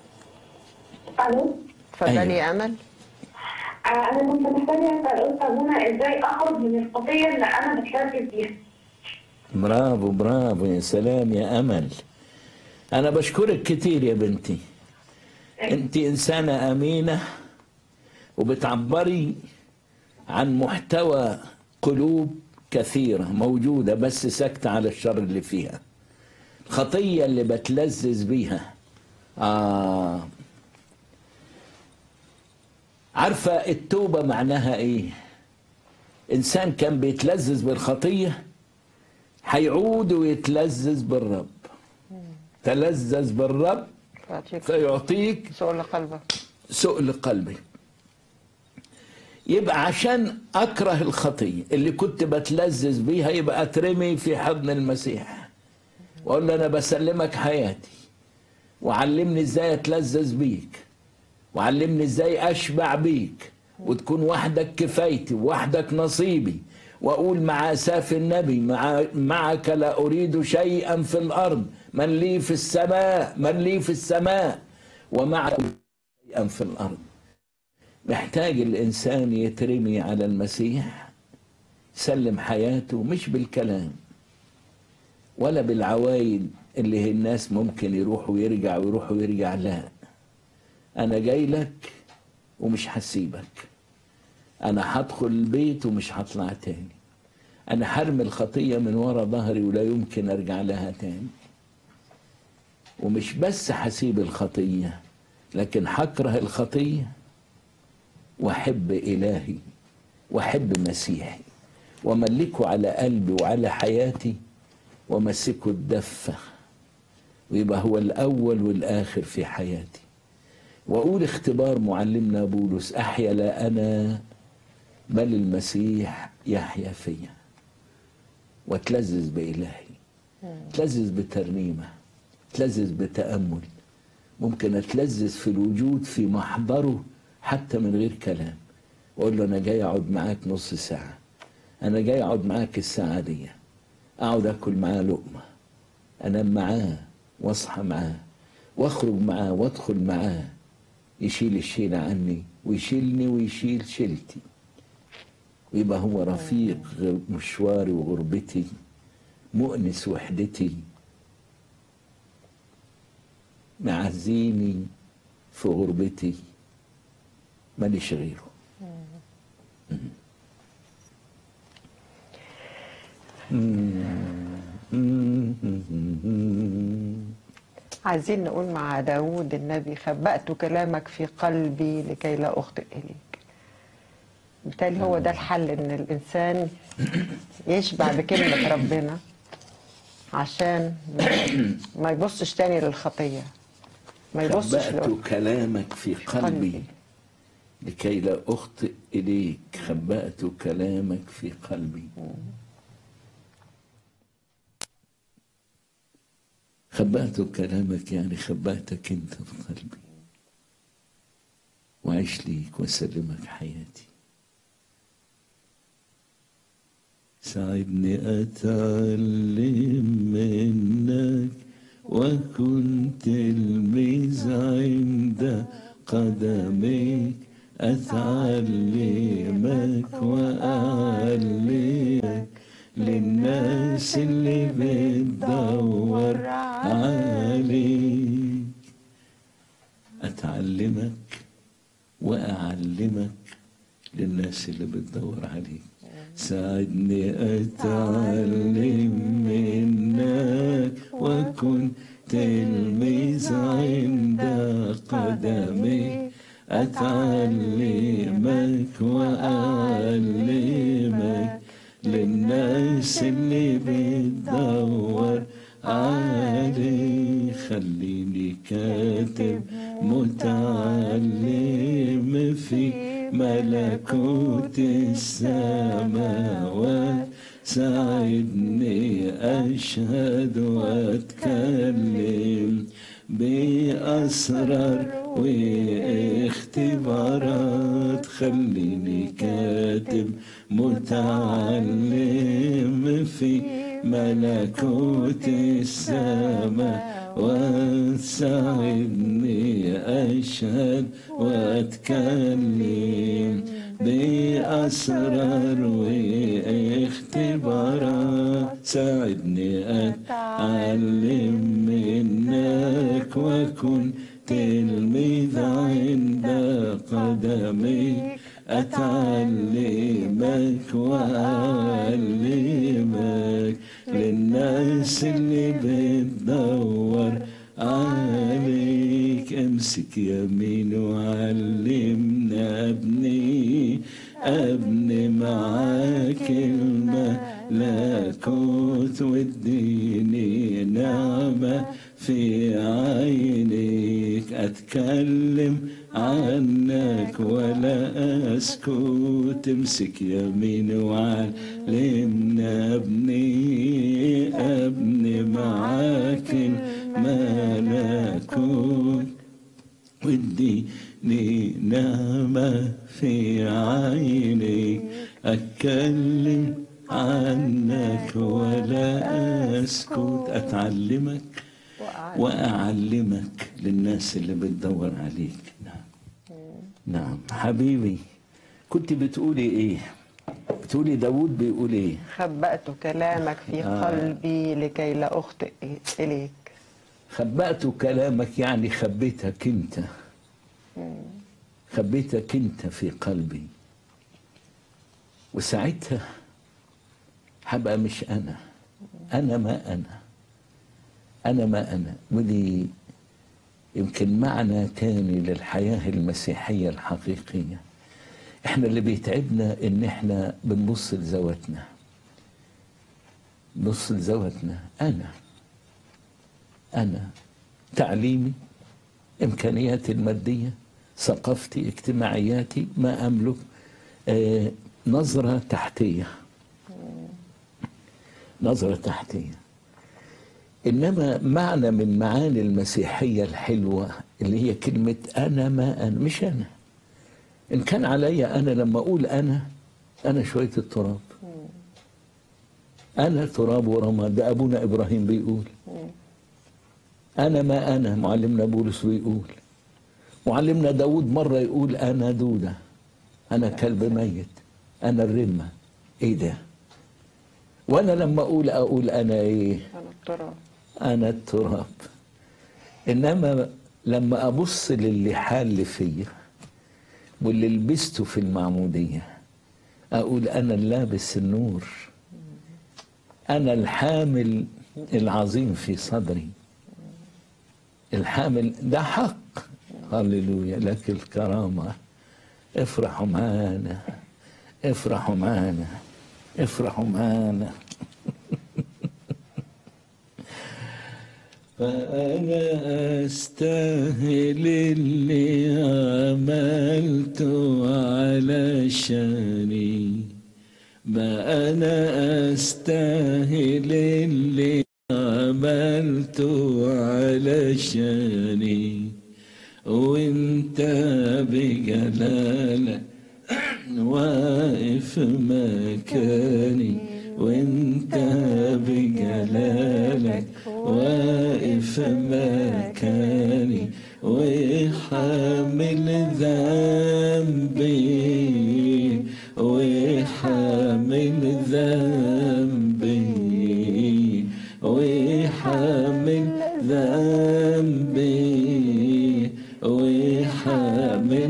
Speaker 3: الو
Speaker 1: اتفضلي
Speaker 2: أيوة.
Speaker 1: يا أمل
Speaker 3: آه، انا كنت محتاجه اسال استاذ منى ازاي اخرج من الخطيه اللي انا بتلبس بيها
Speaker 2: برافو برافو يا سلام يا أمل أنا بشكرك كتير يا بنتي أنت إنسانة أمينة وبتعبري عن محتوى قلوب كثيرة موجودة بس ساكتة على الشر اللي فيها الخطية اللي بتلذذ بيها آه عارفة التوبة معناها إيه إنسان كان بيتلذذ بالخطية هيعود ويتلذذ بالرب تلذذ بالرب
Speaker 1: فأعطيك
Speaker 2: فيعطيك
Speaker 1: سؤال قلبك
Speaker 2: سؤل قلبي يبقى عشان اكره الخطيه اللي كنت بتلذذ بيها يبقى اترمي في حضن المسيح واقول له انا بسلمك حياتي وعلمني ازاي اتلذذ بيك وعلمني ازاي اشبع بيك وتكون وحدك كفايتي ووحدك نصيبي واقول مع اساف النبي مع معك لا اريد شيئا في الارض من لي في السماء من لي في السماء ومعك شيئا في الارض محتاج الانسان يترمي على المسيح سلم حياته مش بالكلام ولا بالعوايد اللي هي الناس ممكن يروح ويرجع ويروح ويرجع لا انا جاي لك ومش هسيبك انا هدخل البيت ومش هطلع تاني انا حرم الخطيه من ورا ظهري ولا يمكن ارجع لها تاني ومش بس هسيب الخطيه لكن هكره الخطيه واحب الهي واحب مسيحي واملكه على قلبي وعلى حياتي وامسكه الدفه ويبقى هو الاول والاخر في حياتي واقول اختبار معلمنا بولس احيا لا انا بل المسيح يحيا فيا واتلذذ بالهي اتلذذ بترنيمه اتلذذ بتامل ممكن اتلذذ في الوجود في محضره حتى من غير كلام واقول له انا جاي اقعد معاك نص ساعه انا جاي اقعد معاك الساعه دي اقعد اكل معاه لقمه انام معاه واصحى معاه واخرج معاه وادخل معاه يشيل الشيلة عني ويشيلني ويشيل شيلتي ويبقى هو رفيق غ- مشواري وغربتي مؤنس وحدتي معزيني في غربتي ماليش غيره
Speaker 1: عايزين نقول مع داود النبي خبأت كلامك في قلبي لكي لا أخطئ إليك بالتالي هو ده الحل إن الإنسان يشبع بكلمة ربنا عشان ما- ما يبصش تاني للخطية ما يبصش
Speaker 2: خبأت
Speaker 1: ل-
Speaker 2: كلامك في قلبي
Speaker 1: قلبي.
Speaker 2: لكي لا أخطئ إليك خبأت كلامك في قلبي خبأت كلامك يعني خبأتك أنت في قلبي وعيش ليك وأسلمك حياتي ساعدني أتعلم منك وكن تلميذ عند قدميك أتعلمك وأعلمك للناس اللي بتدور عليك أتعلمك وأعلمك للناس اللي بتدور عليك ساعدني أتعلم منك وكن تلميذ عند قدمي أتعلمك وأعلمك للناس اللي بتدور عليك خليني كاتب متعلم في ملكوت السماوات ساعدني أشهد وأتكلم بأسرار واختبارات خليني كاتب متعلم في ملكوت السماء وتساعدني أشهد وأتكلم بأسرار واختبارات ساعدني أتعلم منك وكن تلميذ عند قدميك أتعلمك وأعلمك للناس اللي بتدور عليك امسك يمين وعلمنا ابني ابني معاك الملكوت واديني نعمة في عينيك اتكلم عنك ولا اسكت امسك يمين وعلمنا ابني ابني معاك الملكوت واديني نعمة في عيني أتكلم عنك ولا أسكت أتعلمك وأعلمك للناس اللي بتدور عليك نعم نعم حبيبي كنت بتقولي إيه بتقولي داود بيقول إيه
Speaker 1: خبأت كلامك في
Speaker 2: آه.
Speaker 1: قلبي لكي لا أخطئ إليك
Speaker 2: خبأت كلامك يعني خبيتك انت خبيتك انت في قلبي وساعتها هبقى مش انا انا ما انا انا ما انا ودي يمكن معنى تاني للحياه المسيحيه الحقيقيه احنا اللي بيتعبنا ان احنا بنبص لذواتنا نبص لذواتنا انا انا تعليمي امكانياتي الماديه ثقافتي اجتماعياتي ما املك آه نظره تحتيه نظره تحتيه انما معنى من معاني المسيحيه الحلوه اللي هي كلمه انا ما انا مش انا ان كان عليا انا لما اقول انا انا شويه التراب انا تراب ورماد ده ابونا ابراهيم بيقول انا ما انا معلمنا بولس بيقول معلمنا داود مره يقول انا دوده انا كلب ميت انا الرمه ايه ده وانا لما اقول اقول انا ايه
Speaker 1: انا التراب
Speaker 2: انا التراب انما لما ابص للي حال فيا واللي لبسته في المعموديه اقول انا اللابس النور انا الحامل العظيم في صدري الحامل ده حق هللويا لك الكرامه افرحوا معانا افرحوا معانا افرحوا معانا فأنا أستاهل اللي عملته علشاني ما أنا أستاهل اللي عملته علشاني وانت بجلالك واقف مكاني وانت بجلالك واقف مكاني وحامل ذنبي وحامل ذنبي وحامل ذنبي وحامل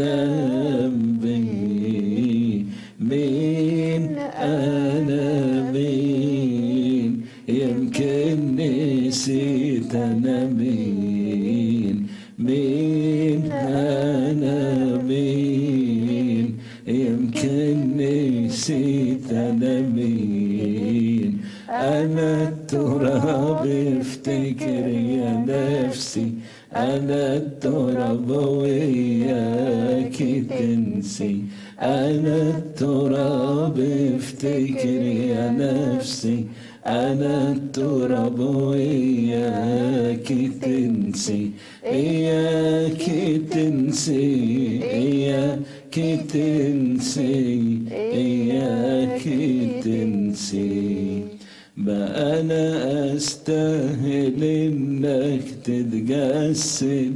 Speaker 2: ذنبي مين أنا مين يمكن نسيت أنا مين مين أنا مين يمكن نسيت أنا مين أنا التراب افتكر يا نفسي أنا التراب وياك تنسي أنا التراب افتكر يا نفسي أنا التراب وياك تنسي إياك تنسي إياك تنسي إياك تنسي ما أنا أستاهل إنك تتجسد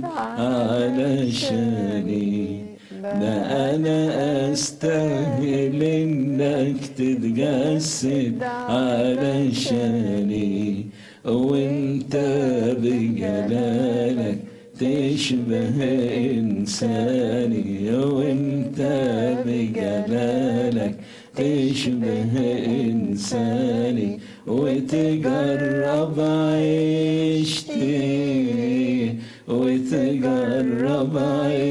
Speaker 2: علشاني ما أنا أستاهل إنك تتجسد علشاني وإنت بجلالك تشبه إنساني وإنت بجلالك تشبه إنساني وتجرب عيشتي وتجرب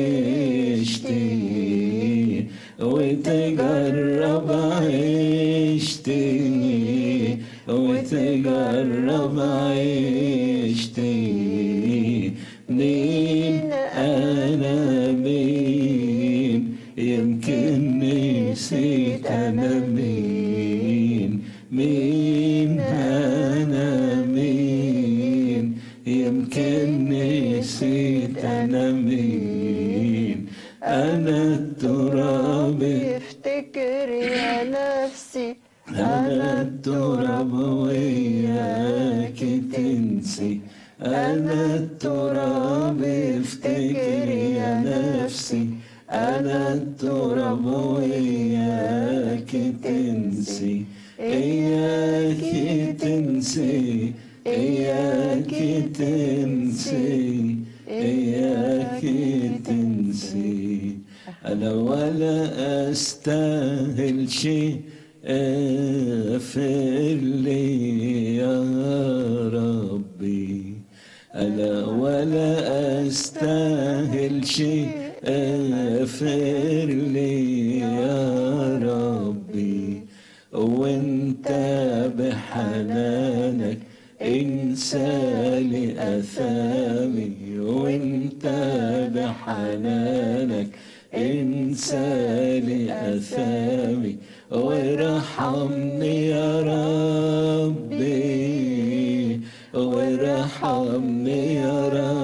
Speaker 2: عيشتي وتجرب عيشتي وتجرب عيشتي مين أنا مين يمكن نسيت أنا مين مين أنا مين يمكن نسيت أنا مين أنا التراب
Speaker 1: افتكر يا نفسي
Speaker 2: أنا التراب وياك تنسي أنا التراب افتكر يا نفسي أنا التراب وياك تنسي إياك تنسي إياك تنسي إياك تنسي أنا ولا أستاهل شيء اغفر لي يا ربي أنا ولا أستاهل شيء اغفر لي يا ربي وانت بحنانك انسى لي اثامي وانت بحنانك انسى لي اثامي وارحمني يا ربي وارحمني يا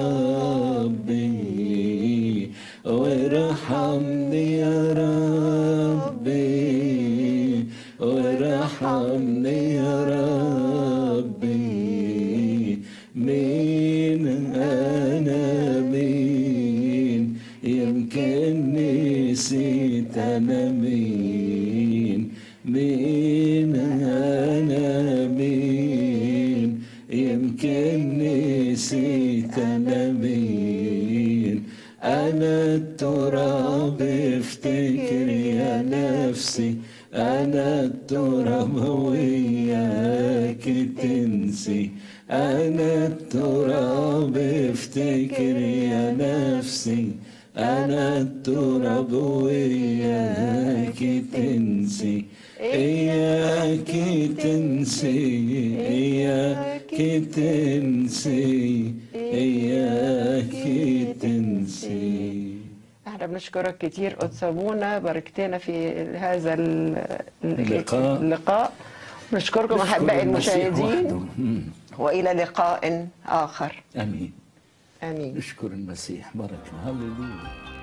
Speaker 2: ربي وارحمني يا ربي وارحمني يا ربي مين انا مين يمكن نسيت انا مين مين انا مين يمكن نسيت انا مين انا التراب افتكر يا نفسي انا التراب وياك تنسي انا التراب افتكر يا نفسي انا التراب وياك تنسي اياك تنسي اياك تنسي اياك تنسي
Speaker 1: احنا بنشكرك كتير قدس ابونا باركتنا في هذا ال- ال-
Speaker 2: اللقاء.
Speaker 1: اللقاء نشكركم احبائي
Speaker 2: المسيح وحده.
Speaker 1: المشاهدين
Speaker 2: مم.
Speaker 1: والى لقاء اخر
Speaker 2: امين
Speaker 1: امين
Speaker 2: نشكر المسيح بركه هللويا